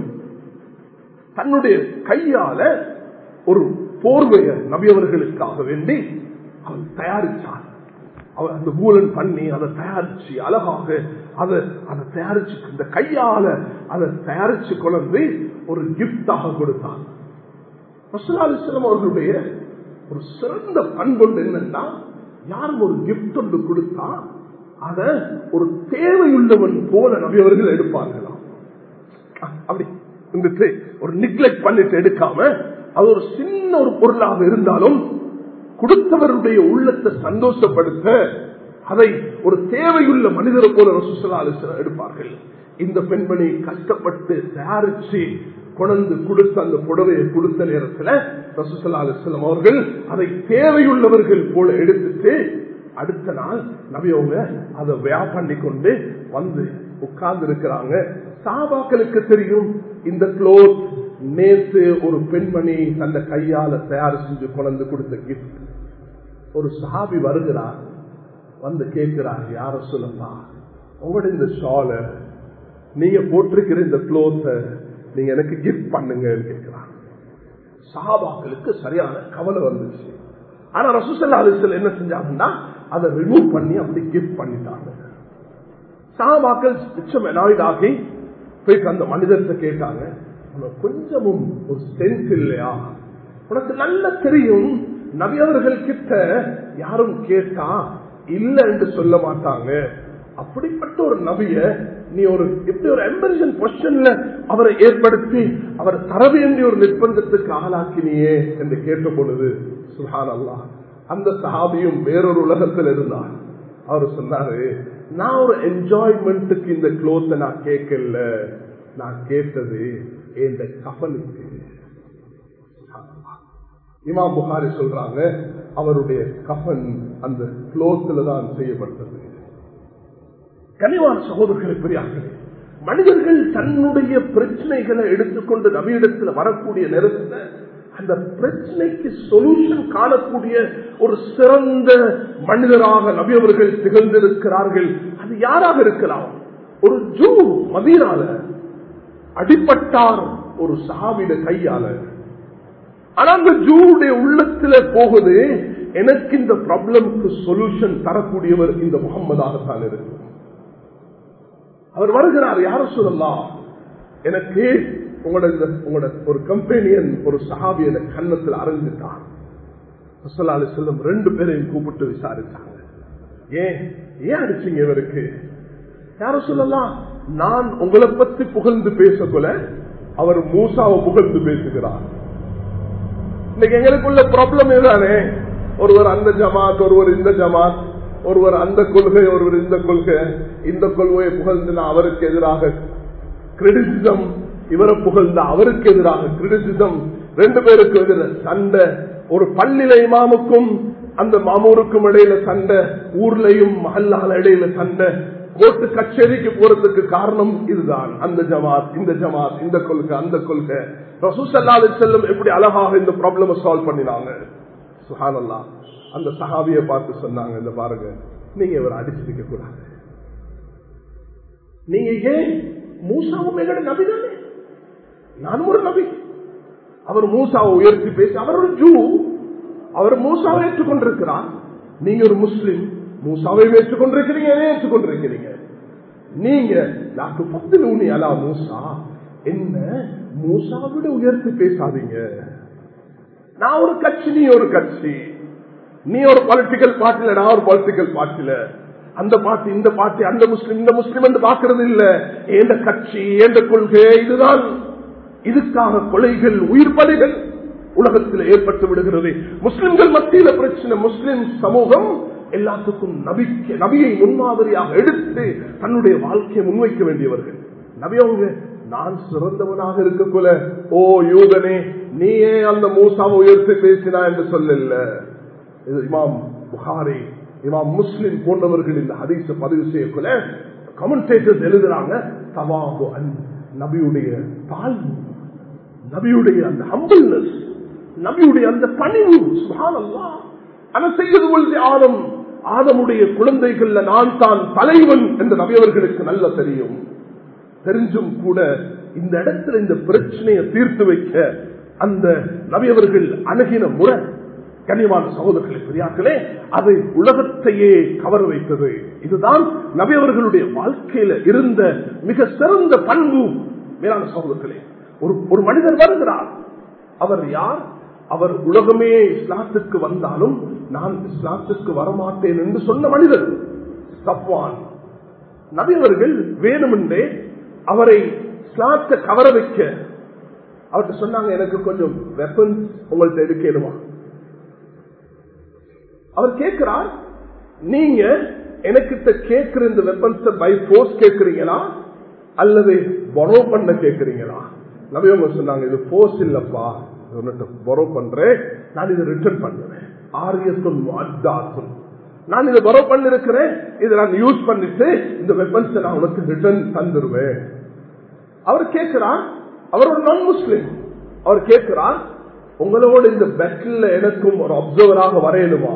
தன்னுடைய கையால ஒரு போர்வைய நபியவர்களுக்காக வேண்டி அவன் தயாரிச்சான் அவர் அந்த மூலன் பண்ணி அதை தயாரிச்சு அழகாக அதை அதை தயாரிச்சு இந்த கையால அதை தயாரிச்சு கொண்டு ஒரு கிப்டாக கொடுத்தான் மசுலாலிஸ்லம் அவர்களுடைய ஒரு சிறந்த பண்பொண்டு என்னன்னா யாரும் ஒரு கிப்ட் ஒன்று கொடுத்தா அத ஒரு தேவையுள்ளவன் போல நபியவர்கள் எடுப்பார்களாம் அப்படி இருந்துட்டு ஒரு நிக்லெக்ட் பண்ணிட்டு எடுக்காம அது ஒரு சின்ன ஒரு பொருளாக இருந்தாலும் கொடுத்தவருடைய உள்ளத்தை சந்தோஷப்படுத்த அதை ஒரு தேவையுள்ள மனிதரை போல ரசூசலா எடுப்பார்கள் இந்த பெண்மணி கஷ்டப்பட்டு தயாரிச்சு கொண்டு கொடுத்த அந்த புடவையை கொடுத்த நேரத்தில் ரசூசலா அலிஸ்லாம் அவர்கள் அதை தேவையுள்ளவர்கள் போல எடுத்துட்டு அடுத்த நாள் நபியவங்க அதை வியா பண்ணி கொண்டு வந்து உட்கார்ந்து இருக்கிறாங்க சாபாக்களுக்கு தெரியும் இந்த குளோத் நேத்து ஒரு பெண்மணி தந்த கையால தயார் செஞ்சு கொண்டு கொடுத்த கிஃப்ட் ஒரு சஹாபி வருகிறார் வந்து கேட்கிறார் யார சொல்லப்பா உங்களோட இந்த ஷால நீங்க போட்டிருக்கிற இந்த குளோத்த நீங்க எனக்கு கிஃப்ட் பண்ணுங்கன்னு கேட்கிறார் சஹாபாக்களுக்கு சரியான கவலை வந்துச்சு ஆனா ரசூசல்லா அலிசல் என்ன செஞ்சாங்கன்னா அதை ரிமூவ் பண்ணி அப்படி கிஃப்ட் பண்ணிட்டாங்க சஹாபாக்கள் மிச்சம் அனாய்ட் ஆகி போயிட்டு அந்த மனிதர்கிட்ட கேட்டாங்க உனக்கு கொஞ்சமும் ஒரு சென்ஸ் இல்லையா உனக்கு நல்ல தெரியும் நவியவர்கள் கிட்ட யாரும் கேட்டா இல்ல என்று சொல்ல மாட்டாங்க அப்படிப்பட்ட ஒரு நபிய நீ ஒரு எப்படி ஒரு எம்பரிஷன் பொசிஷன்ல அவரை ஏற்படுத்தி அவர் தர வேண்டிய ஒரு நிர்பந்தத்துக்கு ஆளாக்கினியே என்று கேட்ட பொழுது சுஹான் அல்லா அந்த சஹாபியும் வேறொரு உலகத்தில் இருந்தார் அவர் சொன்னாரு நான் ஒரு என்ஜாய்மெண்ட்டுக்கு இந்த குளோத்தை நான் கேட்கல நான் கேட்டது இந்த கபனுக்கு இமாம் புகாரி சொல்றாங்க அவருடைய கஃபன் அந்த குளோத்துல தான் செய்யப்பட்டது கனிவான சகோதரர்களை பெரியார்களே மனிதர்கள் தன்னுடைய பிரச்சனைகளை எடுத்துக்கொண்டு நவீனத்தில் வரக்கூடிய நேரத்தில் அந்த பிரச்சனைக்கு சொல்யூஷன் காணக்கூடிய ஒரு சிறந்த மனிதராக நபியவர்கள் திகழ்ந்திருக்கிறார்கள் அது யாராக இருக்கலாம் ஒரு ஜூ மதீனால அடிப்பட்டார் ஒரு சஹாபிட கையால ஆனா அந்த ஜூடைய உள்ளத்துல போகுது எனக்கு இந்த ப்ராப்ளம்க்கு சொல்யூஷன் தரக்கூடியவர் இந்த முகம்மதாகத்தான் இருக்கு அவர் வருகிறார் யார சொல்லலாம் எனக்கு உங்களோட இந்த உங்களோட ஒரு கம்பெனியன் ஒரு சஹாபி என கன்னத்தில் அரைஞ்சிட்டான் செல்லும் ரெண்டு பேரையும் கூப்பிட்டு விசாரிச்சாங்க ஏன் ஏன் அடிச்சீங்க இவருக்கு யார சொல்லலாம் நான் உங்களை பத்தி புகழ்ந்து பேசக்குள்ள அவர் மூசாவை புகழ்ந்து பேசுகிறார் இன்னைக்கு எங்களுக்குள்ள ப்ராப்ளம் இதுதானே ஒருவர் அந்த ஜமாத் ஒருவர் இந்த ஜமாத் ஒருவர் அந்த கொள்கை ஒருவர் இந்த கொள்கை இந்த கொள்கையை புகழ்ந்து அவருக்கு எதிராக கிரிட்டிசிசம் இவரை புகழ்ந்த அவருக்கு எதிராக கிரிட்டிசிசம் ரெண்டு பேருக்கு எதிர சண்டை ஒரு பள்ளியில இமாமுக்கும் அந்த மாமூருக்கும் இடையில சண்டை ஊர்லயும் மஹல்லால இடையில சண்டை கோர்ட்டு கச்சேரிக்கு போறதுக்கு காரணம் இதுதான் அந்த ஜமாத் இந்த ஜமாத் இந்த கொள்கை அந்த கொள்கை ரசூசல்லாது செல்லும் எப்படி அழகாக இந்த ப்ராப்ளம் சால்வ் பண்ணினாங்க சுஹானல்லா அந்த சஹாபிய பார்த்து சொன்னாங்க இந்த பாருங்க நீங்க இவர் அடிச்சிருக்க கூடாது நீங்க ஏன் மூசாவும் எங்கட நபி தானே நானும் ஒரு நபி அவர் மூசாவை உயர்த்தி பேசி அவர் ஒரு ஜூ அவர் மூசாவை ஏற்றுக்கொண்டிருக்கிறார் நீங்க ஒரு முஸ்லிம் மூசாவை ஏற்றுக்கொண்டிருக்கிறீங்க ஏற்றுக்கொண்டிருக்கிறீங்க நீங்க நாக்கு பத்து நூனி அலா மூசா என்ன மூசாவிட உயர்த்தி பேசாதீங்க நான் ஒரு கட்சி நீ ஒரு கட்சி நீ ஒரு பொலிட்டிக்கல் பார்ட்டில நான் ஒரு பொலிட்டிக்கல் பார்ட்டில அந்த பார்ட்டி இந்த பார்ட்டி அந்த முஸ்லிம் இந்த முஸ்லிம் என்று பார்க்கறது இல்ல எந்த கட்சி எந்த கொள்கை இதுதான் இதுக்காக கொலைகள் உயிர் பலிகள் உலகத்தில் ஏற்பட்டு விடுகிறது முஸ்லிம்கள் மத்தியில பிரச்சனை முஸ்லிம் சமூகம் எல்லாத்துக்கும் நபிக்க நபியை முன்மாதிரியாக எடுத்து தன்னுடைய வாழ்க்கையை முன்வைக்க வேண்டியவர்கள் நபி அவங்க நான் சிறந்தவனாக இருக்கக்குள்ள ஓ யூதனே நீயே அந்த மூசாவை உயர்த்தி பேசினா என்று சொல்லல இது இமாம் புகாரி இமாம் முஸ்லிம் போன்றவர்கள் இந்த ஹதீச பதிவு செய்யக்குள்ள கமெண்டேட்டர்ஸ் எழுதுறாங்க தவாபு அன் நபியுடைய தாழ்வு நபியுடைய அந்த ஹம்பிள்னஸ் நபியுடைய அந்த பணிவு சுகானல்லா ஆனா செய்வது பொழுது ஆதம் ஆதமுடைய குழந்தைகள்ல நான் தான் தலைவன் என்று நபியவர்களுக்கு நல்ல தெரியும் தெரிஞ்சும் கூட இந்த இடத்துல இந்த பிரச்சனையை தீர்த்து வைக்க அந்த நபியவர்கள் அணுகின முறை கனிவான சகோதரர்களை பெரியாக்களே அது உலகத்தையே கவர வைத்தது இதுதான் நபியவர்களுடைய வாழ்க்கையில இருந்த மிக சிறந்த பண்பு மேலான சகோதரர்களே ஒரு ஒரு மனிதர் வருகிறார் அவர் யார் அவர் உலகமே இஸ்லாத்துக்கு வந்தாலும் நான் இஸ்லாத்துக்கு வரமாட்டேன் என்று சொன்ன மனிதர் சப்வான் நபியவர்கள் வேணுமென்றே அவரை இஸ்லாத்தை கவர வைக்க அவர்கிட்ட சொன்னாங்க எனக்கு கொஞ்சம் வெப்பன்ஸ் உங்கள்கிட்ட எடுக்கணுமா அவர் கேட்கிறார் நீங்க எனக்கிட்ட கேட்கிற இந்த வெப்பன்ஸ் பை போர்ஸ் கேட்கிறீங்களா அல்லது பொரோ பண்ண கேட்கிறீங்களா நபியவங்க சொன்னாங்க இது போர்ஸ் இல்லப்பா பொரோ பண்றேன் நான் இதை ரிட்டர்ன் பண்ணுவேன் ஆரியத்தும் அத்தாத்தும் நான் இதை பொரோ பண்ணிருக்கிறேன் இதை நான் யூஸ் பண்ணிட்டு இந்த வெப்பன்ஸ் நான் உனக்கு ரிட்டர்ன் தந்துருவேன் அவர் கேட்கிறார் அவர் ஒரு நான் முஸ்லிம் அவர் கேட்கிறார் உங்களோட இந்த பெட்ல எனக்கும் ஒரு அப்சர்வராக வரையணுமா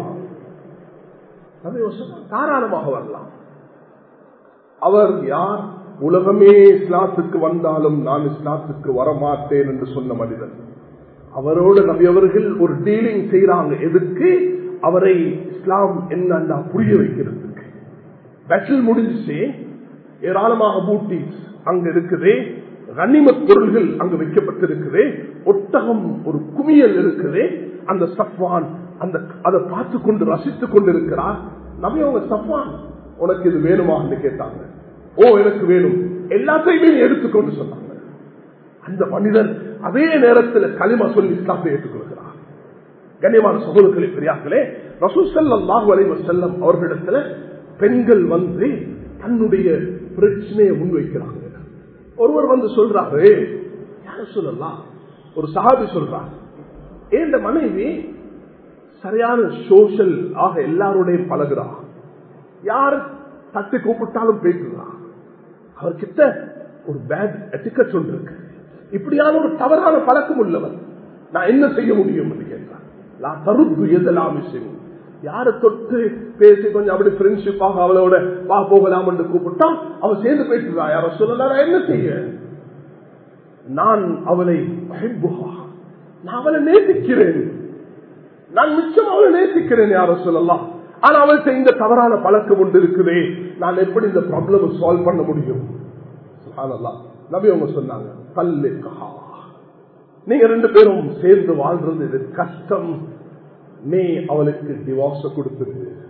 தாராளமாக வரலாம் அவர் யார் உலகமே இஸ்லாத்துக்கு வந்தாலும் நான் இஸ்லாத்துக்கு வரமாட்டேன் என்று சொன்ன மனிதன் அவரோடு நபி அவர்கள் ஒரு டீலிங் செய்யறாங்க எதுக்கு அவரை இஸ்லாம் என்ன புரிய வைக்கிறதுக்கு பேட்டில் முடிஞ்சிச்சு ஏராளமாக பூட்டிஸ் அங்க இருக்குது கனிமத் பொருள்கள் அங்கு வைக்கப்பட்டிருக்குது ஒட்டகம் ஒரு குமியல் இருக்குது அந்த சஃப்வான் அந்த அதை பார்த்து கொண்டு ரசித்துக் கொண்டிருக்கிறார் நபி அவங்க சஃப்வான் உனக்கு இது வேணுமா என்று கேட்டாங்க ஓ எனக்கு வேணும் எல்லாத்தையுமே எடுத்துக்கொண்டு சொன்னாங்க அந்த மனிதர் அதே நேரத்தில் களிமா சொல்லி இஸ்லாத்தை ஏற்றுக்கொள்கிறார் கண்ணியமான சகோதரர்களே பெரியார்களே ரசூசல்லாஹு அலைவ செல்லம் அவர்களிடத்துல பெண்கள் வந்து தன்னுடைய பிரச்சனையை முன்வைக்கிறாங்க ஒருவர் வந்து சொல்றாரு யார சொல்லலாம் ஒரு சகாபி சொல்றார் இந்த மனைவி சரியான சோஷல் ஆக எல்லாரோடையும் பழகுறா யார் தட்டி கூப்பிட்டாலும் பேசுறா அவர்கிட்ட ஒரு பேட் எட்டிக்கட் ஒன்று இருக்கு இப்படியான ஒரு தவறான பழக்கம் உள்ளவர் நான் என்ன செய்ய முடியும் என்று கேட்கிறார் நான் தருத்து எதெல்லாம் விஷயம் யாரை தொட்டு பேசி கொஞ்சம் அப்படி ஃப்ரெண்ட்ஷிப்பாக அவளோட வா போகலாம் என்று கூப்பிட்டா அவன் சேர்ந்து பேசுறா யார சொல்லலாம் என்ன செய்ய நான் அவளை நான் அவளை நேசிக்கிறேன் நான் மிச்சம் அவளை நேசிக்கிறேன் யார சொல்லலாம் ஆனா அவள் செய்த தவறான பழக்கம் ஒன்று இருக்குதே நான் எப்படி இந்த ப்ராப்ளம் சால்வ் பண்ண முடியும் நபி அவங்க சொன்னாங்க பல்லு கஹா நீங்க ரெண்டு பேரும் சேர்ந்து வாழ்றது இது கஷ்டம் நீ அவளுக்கு டிவோர்ஸ் கொடுத்துரு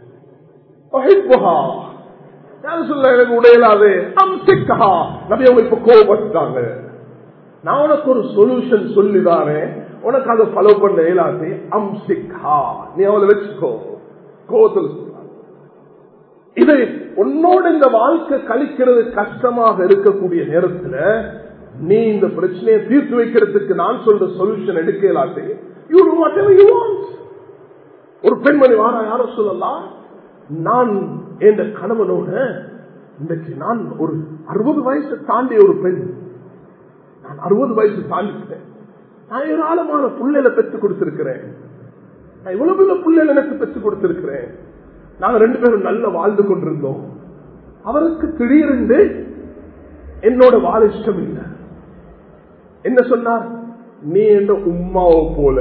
சொல்ல எனக்கு உடையலாது அம்சிக்கா நபி அவங்க இப்ப கோவப்பட்டாங்க நான் உனக்கு ஒரு சொல்யூஷன் சொல்லிதானே உனக்கு அதை ஃபாலோ பண்ண இயலாது அம்சிக்கா நீ அவளை வச்சுக்கோ கோவத்தில் இது உன்னோட இந்த வாழ்க்கை கழிக்கிறது கஷ்டமாக இருக்கக்கூடிய நேரத்தில் நீ இந்த பிரச்சனையை தீர்த்து வைக்கிறதுக்கு நான் சொல்ற சொல்யூஷன் எடுக்க இயலாது you whatever you want ஒரு பெண்மணி வாரா யாரும் சொல்லலாம் நான் என்ற கணவனோட இன்றைக்கு நான் ஒரு அறுபது வயசு தாண்டிய ஒரு பெண் நான் அறுபது வயசு தாண்டிட்டேன் நான் ஏராளமான புள்ளையில பெற்றுக் கொடுத்திருக்கிறேன் நான் இவ்வளவு பெரிய புள்ளையில எனக்கு பெற்றுக் கொடுத்திருக்கிறேன் நாங்க ரெண்டு பேரும் நல்ல வாழ்ந்து கொண்டிருந்தோம் அவருக்கு திடீரென்று என்னோட வாழ இஷ்டம் இல்லை என்ன சொன்னார் நீ என்ற உம்மாவை போல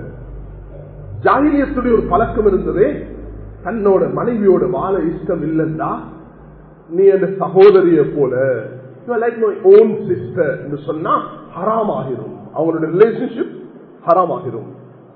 ஜாகிலியத்துடைய ஒரு பழக்கம் இருந்தது தன்னோட மனைவியோட வாழ இஷ்டம் இல்லைன்னா நீ அந்த சகோதரிய போல லைக் மை ஓன் சிஸ்டர் என்று சொன்னா ஹராம் ஆகிரும் அவங்களோட ரிலேஷன்ஷிப் ஹராம் ஆகிரும்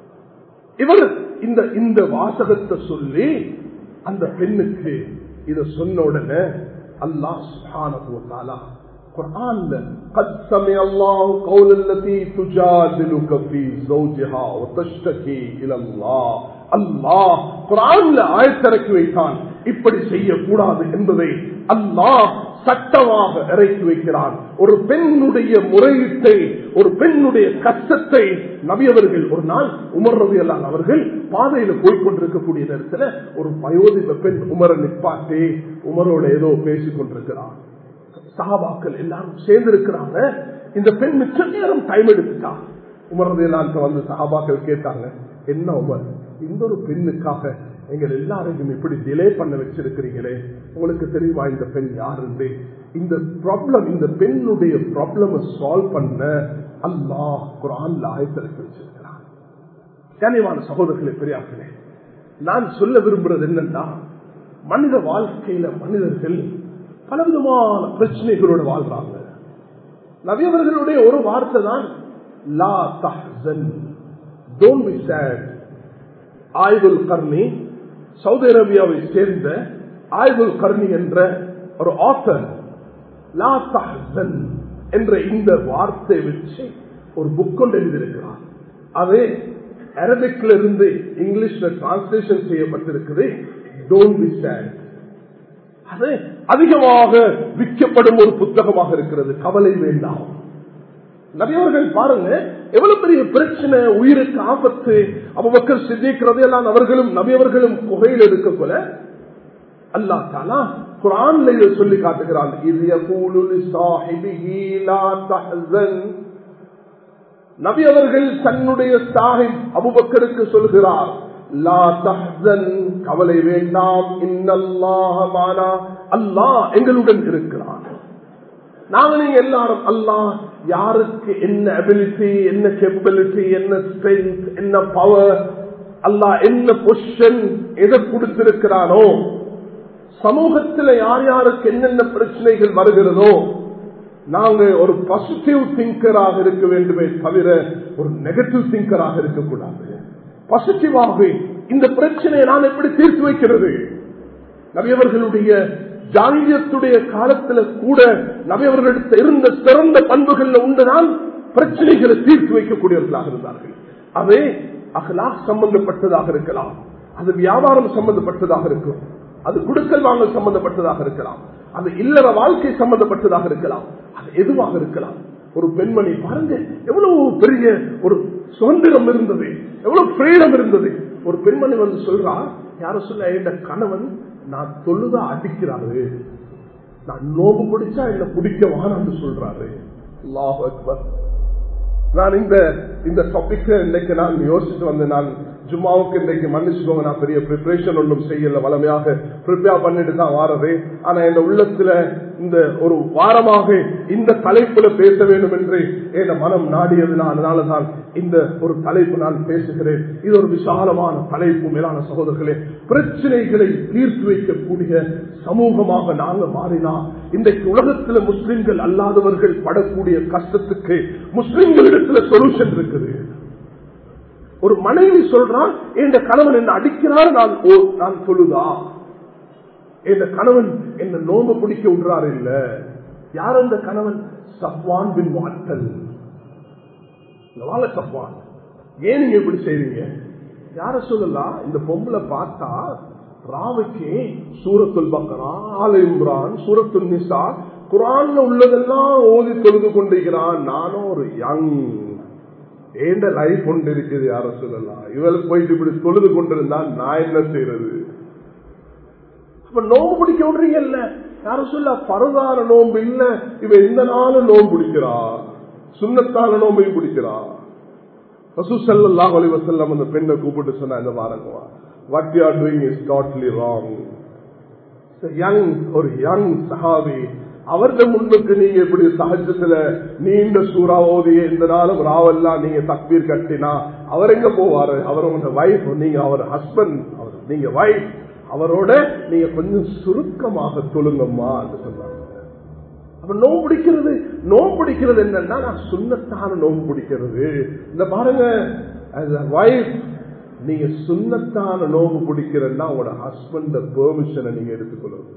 இவர் இந்த இந்த வாசகத்தை சொல்லி அந்த பெண்ணுக்கு இத சொன்ன உடனே அல்லாஹ் சுப்ஹானஹு வ தஆலா குர்ஆன்ல قد سمع الله قول التي تجادلك في زوجها وتشتكي الى الله அல்லாஹ் குரான்ல ஆயத்திறக்கி வைத்தான் இப்படி செய்யக்கூடாது என்பதை அல்லாஹ் சட்டமாக இறக்கி வைக்கிறான் ஒரு பெண்ணுடைய முறையீட்டை ஒரு பெண்ணுடைய கஷ்டத்தை நபியவர்கள் ஒரு நாள் உமர் ரவி அல்லான் அவர்கள் பாதையில போய்கொண்டிருக்கக்கூடிய நேரத்தில் ஒரு வயோதிக பெண் உமரை நிப்பாட்டி உமரோட ஏதோ பேசிக் கொண்டிருக்கிறார் சகாபாக்கள் எல்லாரும் சேர்ந்து இருக்கிறாங்க இந்த பெண் மிச்ச நேரம் டைம் எடுத்துட்டா உமர் ரவி அல்லான் வந்து சகாபாக்கள் கேட்டாங்க என்ன உமர் இந்த ஒரு பெண்ணுக்காக எங்கள் எல்லாரையும் இப்படி டிலே பண்ண வச்சிருக்கிறீங்களே உங்களுக்கு தெரியுமா இந்த பெண் யாரு இந்த ப்ராப்ளம் இந்த பெண்ணுடைய ப்ராப்ளம் சால்வ் பண்ண அல்லாஹ் குரான்ல ஆயத்திறக்கி வச்சிருக்கிறான் கனிவான சகோதரர்களே பெரியார்களே நான் சொல்ல விரும்புறது என்னன்னா மனித வாழ்க்கையில மனிதர்கள் பலவிதமான பிரச்சனைகளோடு வாழ்றாங்க நவியவர்களுடைய ஒரு வார்த்தை தான் லா தஹன் டோன்ட் பி சேட் ஆய்வுல் கர்ணி சவுதி அரேபியாவை சேர்ந்த ஆய்வுல் கர்ணி என்ற ஒரு ஆத்தர் லா தஹன் என்ற இந்த வார்த்தை வச்சு ஒரு புக் கொண்டு எழுதியிருக்கிறார் அது அரபிக்ல இருந்து இங்கிலீஷ்ல டிரான்ஸ்லேஷன் செய்யப்பட்டிருக்குது டோன்ட் பி சேட் அது அதிகமாக விற்கப்படும் ஒரு புத்தகமாக இருக்கிறது கவலை வேண்டாம் நிறையவர்கள் பாருங்க எவ்வளவு பெரிய பிரச்சனை உயிருக்கு ஆபத்து அவ்வக்கள் சித்திக்கிறது எல்லாம் அவர்களும் நபியவர்களும் குகையில் இருக்க போல அல்லா தாலா குரான்ல இதை சொல்லி காட்டுகிறான் இது நபி அவர்கள் தன்னுடைய சாஹிப் அபுபக்கருக்கு சொல்கிறார் லா தஹ்சன் கவலை வேண்டாம் இன்னல்லாஹமானா அல்லாஹ் எங்களுடன் இருக்கிறான் நாங்க நீங்க எல்லாரும் அல்லாஹ் யாருக்கு என்ன அபிலிட்டி என்ன கேப்பபிலிட்டி என்ன ஸ்ட்ரென்த் என்ன பவர் அல்லாஹ் என்ன பொசிஷன் எதை கொடுத்திருக்கிறானோ சமூகத்தில் யார் யாருக்கு என்னென்ன பிரச்சனைகள் வருகிறதோ நாங்க ஒரு பாசிட்டிவ் திங்கராக இருக்க வேண்டுமே தவிர ஒரு நெகட்டிவ் திங்கராக இருக்கக்கூடாது பாசிட்டிவாக இந்த பிரச்சனையை நான் எப்படி தீர்த்து வைக்கிறது நபியவர்களுடைய ஜாங்கியத்துடைய காலத்துல கூட நபியவர்களிடத்து இருந்த சிறந்த பண்புகள்ல உண்டுதான் பிரச்சனைகளை தீர்த்து வைக்கக்கூடியவர்களாக இருந்தார்கள் அதே அகலாக் சம்பந்தப்பட்டதாக இருக்கலாம் அது வியாபாரம் சம்பந்தப்பட்டதாக இருக்கும் அது குடுக்கல் வாங்கல் சம்பந்தப்பட்டதாக இருக்கலாம் அது இல்லற வாழ்க்கை சம்பந்தப்பட்டதாக இருக்கலாம் அது எதுவாக இருக்கலாம் ஒரு பெண்மணி பாருங்க எவ்வளவு பெரிய ஒரு சுதந்திரம் இருந்தது எவ்வளவு ஃப்ரீடம் இருந்தது ஒரு பெண்மணி வந்து சொல்றா யார சொல்ல என் கணவன் நான் தொழுதா அடிக்கிறாரு நான் நோம்பு பிடிச்சா என்ன பிடிக்க வானான்னு சொல்றாரு அல்லாஹ் அக்பர் நான் இந்த இந்த டாபிக் இன்னைக்கு நான் யோசிச்சு வந்து நான் ஜும்மாவுக்கு இன்னைக்கு மன்னிச்சுக்கோங்க நான் பெரிய ப்ரிப்பரேஷன் ஒன்றும் செய்யல வளமையாக ப்ரிப்பேர் பண்ணிட்டு தான் வாரது ஆனா என் உள்ளத்துல இந்த ஒரு வாரமாக இந்த தலைப்புல பேச வேண்டும் என்று என் மனம் நாடியது அதனால தான் இந்த ஒரு தலைப்பு நான் பேசுகிறேன் இது ஒரு விசாலமான தலைப்பு மேலான சகோதரர்களே பிரச்சனைகளை தீர்த்து வைக்கக்கூடிய சமூகமாக நாங்க மாறினா இன்றைக்கு உலகத்தில் முஸ்லிம்கள் அல்லாதவர்கள் படக்கூடிய கஷ்டத்துக்கு முஸ்லிம்களிடத்துல சொல்யூஷன் இருக்குது ஒரு மனைவி சொல்றான் என் கணவன் என்ன அடிக்கிறார் நான் நான் சொல்லுதா என் கணவன் என்ன நோம்பு பிடிக்க விடுறாரு இல்ல யார் அந்த கணவன் சப்வான் பின் வாட்டல் வாழ சப்வான் ஏன் நீங்க இப்படி செய்றீங்க யார சொல்லலாம் இந்த பொம்பளை பார்த்தா ராவுக்கு சூரத்துல் பக்கரா ஆல இம்ரான் சூரத்துல் நிசா குரான்ல உள்ளதெல்லாம் ஓதி தொழுது கொண்டிருக்கிறான் நானும் ஒரு யங் ஏண்ட லைஃப் ஒன்று இருக்குது யார சொல்லலாம் இவளுக்கு போயிட்டு இப்படி தொழுது கொண்டிருந்தா நான் என்ன செய்யறது அப்ப நோம்பு பிடிக்க விடுறீங்கல்ல யாரும் சொல்ல பரதான நோம்பு இல்ல இவ எந்த நாளும் நோம்பு பிடிக்கிறா சுண்ணத்தான நோம்பையும் பிடிக்கிறா ரசூசல்லாஹ் அலி வசல்லம் அந்த பெண்ணை கூப்பிட்டு சொன்னா இந்த பாருங்க what you are doing is totally wrong young ஒரு யங் சஹாபி அவരുടെ முன்னுக்கு நீங்க இப்படி சகஜத்துல நீண்ட சூறா ஓதிய இந்த நாளும் ராவெல்லாம் நீங்க தக்பீர் கட்டினா அவர் எங்க போவாரு அவர் உங்க வைஃப் நீங்க அவர் ஹஸ்பண்ட் அவர் நீங்க வைஃப் அவரோட நீங்க கொஞ்சம் சுருக்கமாக தொழுங்கம்மா சொன்னாங்க அப்ப நோம்பு பிடிக்கிறது நோம்பு பிடிக்கிறது என்னன்னா நான் சுண்ணத்தான நோம்பு பிடிக்கிறது இந்த பாருங்க வைஃப் நீங்க சுண்ணத்தான நோம்பு பிடிக்கிறன்னா உங்களோட ஹஸ்பண்ட் பெர்மிஷனை நீங்க எடுத்துக்கொள்ளுங்க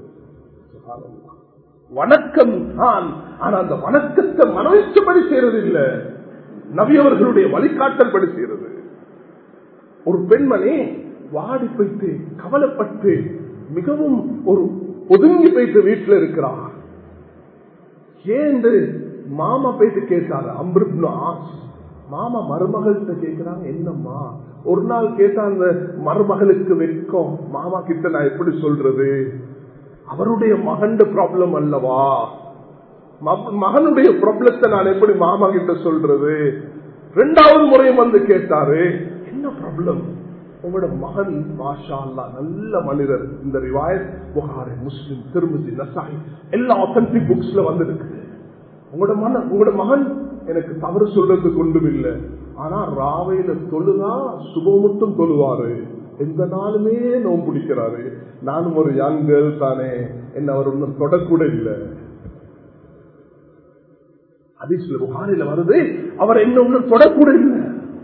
வணக்கம் தான் ஆனா அந்த வணக்கத்தை மனவிச்சபடி செய்யறது இல்ல நவியவர்களுடைய வழிகாட்டல் படி செய்யறது ஒரு பெண்மணி வாடி போயிட்டு கவலைப்பட்டு மிகவும் ஒரு ஒதுங்கி போயிட்டு வீட்டில் இருக்கிறார் ஏன் மாமா போயிட்டு கேட்டாரு அம்பிருப்னு ஆஸ் மாமா மருமகள்கிட்ட கேட்கிறாங்க என்னம்மா ஒரு நாள் கேட்டா அந்த மருமகளுக்கு வெட்கம் மாமா கிட்ட நான் எப்படி சொல்றது அவருடைய மகன் ப்ராப்ளம் அல்லவா மகனுடைய ப்ராப்ளத்தை நான் எப்படி மாமா கிட்ட சொல்றது ரெண்டாவது முறையும் வந்து கேட்டாரு என்ன ப்ராப்ளம் உங்களோட மகன் மாஷா அல்லா நல்ல மனிதர் இந்த ரிவாயத் புகாரி முஸ்லிம் திருமதி நசாய் எல்லா ஆத்தன்டிக் புக்ஸ்ல வந்து இருக்குது உங்களோட மகன் உங்களோட மகன் எனக்கு தவறு சொல்றதுக்கு ஒன்றும் இல்லை ஆனா ராவையில தொழுதா சுபம் மட்டும் தொழுவாரு எந்த நாளுமே நோம்பு பிடிக்கிறாரு நானும் ஒரு யங் கேர்ள் தானே என்ன அவர் ஒன்றும் தொடக்கூட இல்லை அதிசல புகாரில வருது அவர் என்ன ஒன்றும் தொடக்கூட இல்லை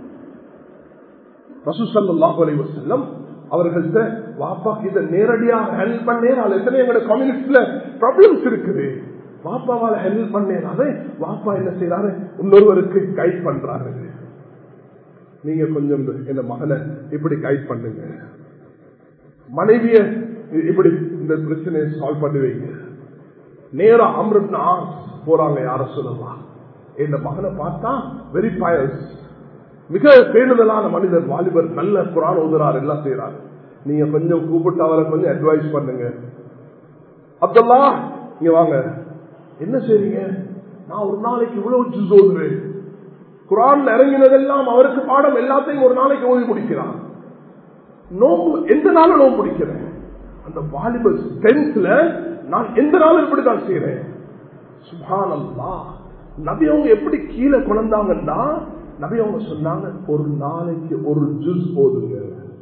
ரசூசல்லாஹு வசல்லம் அவர்கள்ட்ட வாப்பாக்கு இதை நேரடியாக ஹேண்டில் பண்ணேன் எத்தனை எங்களோட கம்யூனிட்டியில ப்ராப்ளம்ஸ் இருக்குது வாப்பாவால ஹேண்டில் பண்ணேனாவே வாப்பா என்ன செய்யறாரு இன்னொருவருக்கு கைட் பண்றாரு நீங்க கொஞ்சம் இந்த மகனை இப்படி கைட் பண்ணுங்க மனைவிய இப்படி இந்த பிரச்சனையை சால்வ் பண்ணுவீங்க நேரா அமிர்த் போறாங்க யார சொல்லலாம் இந்த மகனை பார்த்தா வெரி பயஸ் மிக பேணுதலான மனிதர் வாலிபர் நல்ல குரான் ஓதுறார் எல்லாம் செய்யறாரு நீங்க கொஞ்சம் கூப்பிட்டு அவரை கொஞ்சம் அட்வைஸ் பண்ணுங்க அப்துல்லா இங்க வாங்க என்ன செய்றீங்க நான் ஒரு நாளைக்கு இவ்வளவு ஜூஸ் ஓதுவேன் குரான் இறங்கினதெல்லாம் அவருக்கு பாடம் எல்லாத்தையும் ஒரு நாளைக்கு ஓய்வு முடிக்கிறார் நோம்பு எந்த நாளும் நோம்பு முடிக்கிறேன் அந்த வாலிப டென்த்ல நான் எந்த நாளும் இப்படிதான் செய்யறேன் சுபான் அல்லா நபி அவங்க எப்படி கீழே கொண்டாங்கன்னா நபி அவங்க சொன்னாங்க ஒரு நாளைக்கு ஒரு ஜூஸ் போதுங்க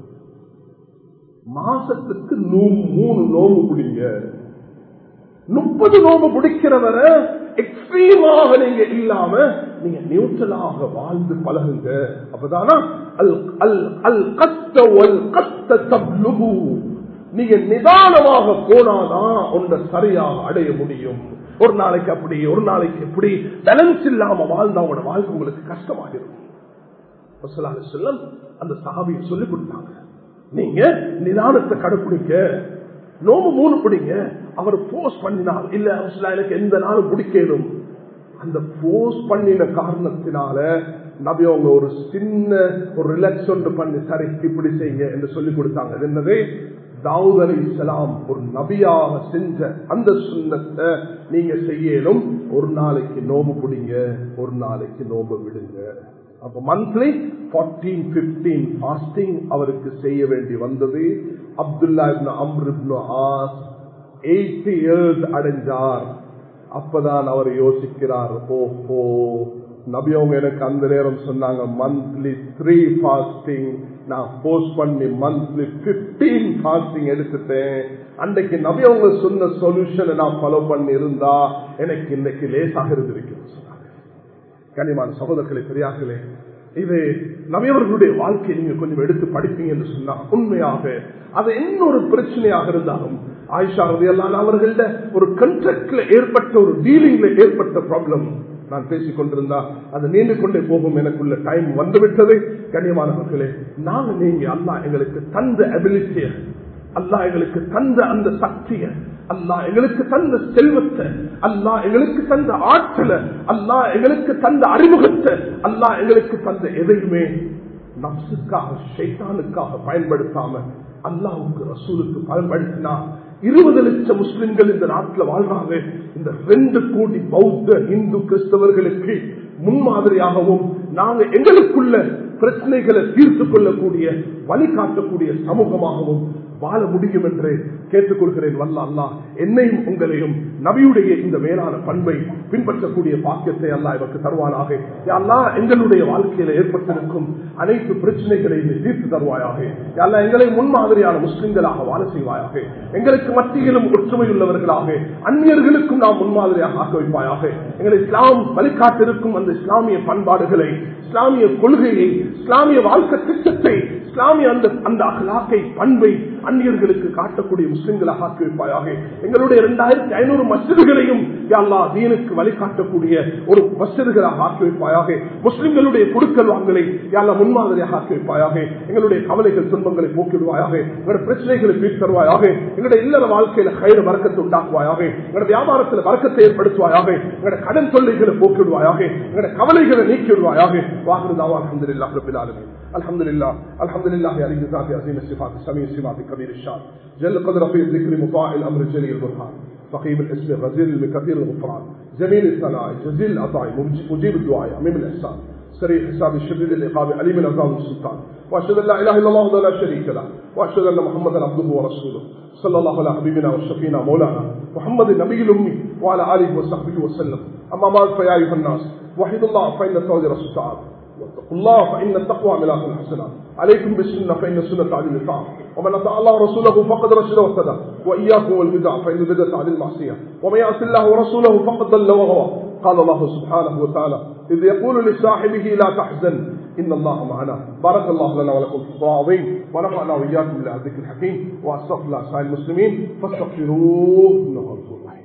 மாசத்துக்கு மூணு நோம்பு பிடிங்க முப்பது நோம்பு பிடிக்கிறவரை எக்ஸ்ட்ரீமாக நீங்க இல்லாம நீங்க நியூட்ரலாக வாழ்ந்து பழகுங்க அப்பதானா அல் அல் அல் கத்த ஒல் கத்த தப்லுகு நீங்க நிதானமாக போனாதான் உன்னை சரியாக அடைய முடியும் ஒரு நாளைக்கு அப்படி ஒரு நாளைக்கு எப்படி பேலன்ஸ் இல்லாம வாழ்ந்தா உங்களோட வாழ்க்கை உங்களுக்கு கஷ்டமாகிடும் செல்லம் அந்த சகாபியை சொல்லி கொடுத்தாங்க நீங்க நிதானத்தை கடைபிடிக்க நோம்பு மூணு பிடிங்க அவர் போஸ்ட் பண்ணினால் இல்ல எனக்கு எந்த நாளும் பிடிக்கணும் அந்த போஸ்ட் பண்ணின காரணத்தினால நபி அவங்க ஒரு சின்ன ஒரு ரிலாக்ஸ் ஒன்று பண்ணி சரி இப்படி செய்யுங்க என்று சொல்லி கொடுத்தாங்க அது என்னது தாவூத் அலி இஸ்லாம் ஒரு நபியாக செஞ்ச அந்த சுண்ணத்தை நீங்க செய்யணும் ஒரு நாளைக்கு நோம்பு பிடிங்க ஒரு நாளைக்கு நோம்பு விடுங்க அப்ப மந்த்லி ஃபார்டீன் பிப்டீன் ஃபாஸ்டிங் அவருக்கு செய்ய வேண்டி வந்தது Abdullah Amr as eighty years அடைஞ்சார் அப்பதான் அவர் யோசிக்கிறார் ஓஹோ நபி அவங்க எனக்கு அந்த நேரம் சொன்னாங்க மந்த்லி த்ரீ ஃபாஸ்டிங் நான் போஸ்ட் பண்ணி மந்த்லி பிப்டீன் ஃபாஸ்டிங் எடுத்துட்டேன் அன்றைக்கு நபி அவங்க சொன்ன சொல்யூஷனை நான் ஃபாலோ பண்ணி இருந்தா எனக்கு இன்னைக்கு லேசாக இருந்திருக்கிறது சொன்னாங்க கனிமான சகோதரர்களே பெரியார்களே இது நவியவர்களுடைய வாழ்க்கையை நீங்க கொஞ்சம் எடுத்து படிப்பீங்க என்று சொன்னா உண்மையாக அது என்ன ஒரு பிரச்சனையாக இருந்தாலும் ஆயிஷா ரதியல்லான் அவர்கள ஒரு கண்ட்ராக்ட்ல ஏற்பட்ட ஒரு டீலிங்ல ஏற்பட்ட ப்ராப்ளம் நான் பேசிக் கொண்டிருந்தா அது நீண்டு கொண்டே போகும் எனக்குள்ள டைம் வந்துவிட்டது கண்ணியமானவர்களே நாங்க நீங்க அல்லா எங்களுக்கு தந்த அபிலிட்டிய அல்லா எங்களுக்கு தந்த அந்த சக்திய அல்லா எங்களுக்கு தந்த செல்வத்தை அல்லா எங்களுக்கு தந்த ஆற்றலை அல்லா எங்களுக்கு தந்த அறிமுகத்தை அல்லா எங்களுக்கு தந்த எதையுமே நப்சுக்காக ஷைத்தானுக்காக பயன்படுத்தாம அல்லாவுக்கு ரசூலுக்கு பயன்படுத்தினா இருபது லட்சம் முஸ்லிம்கள் இந்த நாட்டில் வாழ்றாங்க இந்த ரெண்டு கோடி பௌத்த இந்து கிறிஸ்தவர்களுக்கு முன்மாதிரியாகவும் நாங்க எங்களுக்குள்ள பிரச்சனைகளை தீர்த்து கொள்ளக்கூடிய வழிகாட்டக்கூடிய சமூகமாகவும் வாழ முடியும் என்று கேட்டுக்கொள்கிறேன் வல்ல அல்லா என்னையும் உங்களையும் நபியுடைய இந்த மேலான பண்பை பின்பற்றக்கூடிய பாக்கியத்தை அல்லா இவருக்கு தருவானாக அல்லா எங்களுடைய வாழ்க்கையில ஏற்பட்டிருக்கும் அனைத்து பிரச்சனைகளையும் தீர்த்து தருவாயாக அல்லா எங்களை முன்மாதிரியான முஸ்லிம்களாக வாழ செய்வாயாக எங்களுக்கு மத்தியிலும் ஒற்றுமை உள்ளவர்களாக அந்நியர்களுக்கும் நாம் முன்மாதிரியாக ஆக்க வைப்பாயாக எங்களை இஸ்லாம் வழிகாட்டிருக்கும் அந்த இஸ்லாமிய பண்பாடுகளை இஸ்லாமிய கொள்கையை இஸ்லாமிய வாழ்க்கை திட்டத்தை இஸ்லாமிய அந்த அந்த அகலாக்கை பண்பை அந்நியர்களுக்கு காட்டக்கூடிய முஸ்லிம்களாக ஆக்கி வைப்பாயாக எங்களுடைய இரண்டாயிரத்தி ஐநூறு மசிதுகளையும் எல்லா தீனுக்கு வழிகாட்டக்கூடிய ஒரு மசிதுகளாக ஆக்கி வைப்பாயாக முஸ்லிம்களுடைய கொடுக்கல் வாங்கலை யாரா முன்மாதிரியாக ஆக்கி வைப்பாயாக எங்களுடைய கவலைகள் துன்பங்களை போக்கிடுவாயாக எங்களுடைய பிரச்சனைகளை தீர்த்து தருவாயாக எங்களுடைய இல்லற வாழ்க்கையில கயிறு வரக்கத்தை உண்டாக்குவாயாக எங்களுடைய வியாபாரத்தில் வரக்கத்தை ஏற்படுத்துவாயாக எங்களுடைய கடன் தொல்லைகளை போக்கிடுவாயாக எங்களுடைய கவலைகளை நீக்கிவிடுவாயாக வாகுதாவா அலமதுல்லா ரபிலாலுமே الحمد لله الحمد لله علي ذات عظيم الصفات سميع الصفات كبير الشان جل قدر في الذكر مطاع الامر الجليل البرهان فقيم الاسم غزير المكثير الغفران جميل الثناء جزيل العطاء مجيب الدعاء عميم الاحسان سريع حساب الشديد العقاب عليم العذاب السلطان واشهد ان لا اله الا الله وحده لا شريك له واشهد ان محمدا عبده ورسوله صلى الله على حبيبنا وشفينا مولانا محمد النبي الامي وعلى اله وصحبه وسلم اما بعد فيا ايها الناس وحد الله فان التوحيد رسول تعالى واتقوا الله فإن التقوى ملاك الحسنات عليكم بالسنة فإن السنة تعدل الطاعة ومن أطاع الله ورسوله فقد رشد واهتدى وإياكم والبدع فإن البدع تعدل المعصية ومن يعص الله ورسوله فقد ضل وغوى قال الله سبحانه وتعالى إذ يقول لصاحبه لا تحزن إن الله معنا بارك الله لنا ولكم في العظيم ونفعنا وإياكم بالذكر الحكيم وأستغفر الله سائر المسلمين فاستغفروه إنه غفور رحيم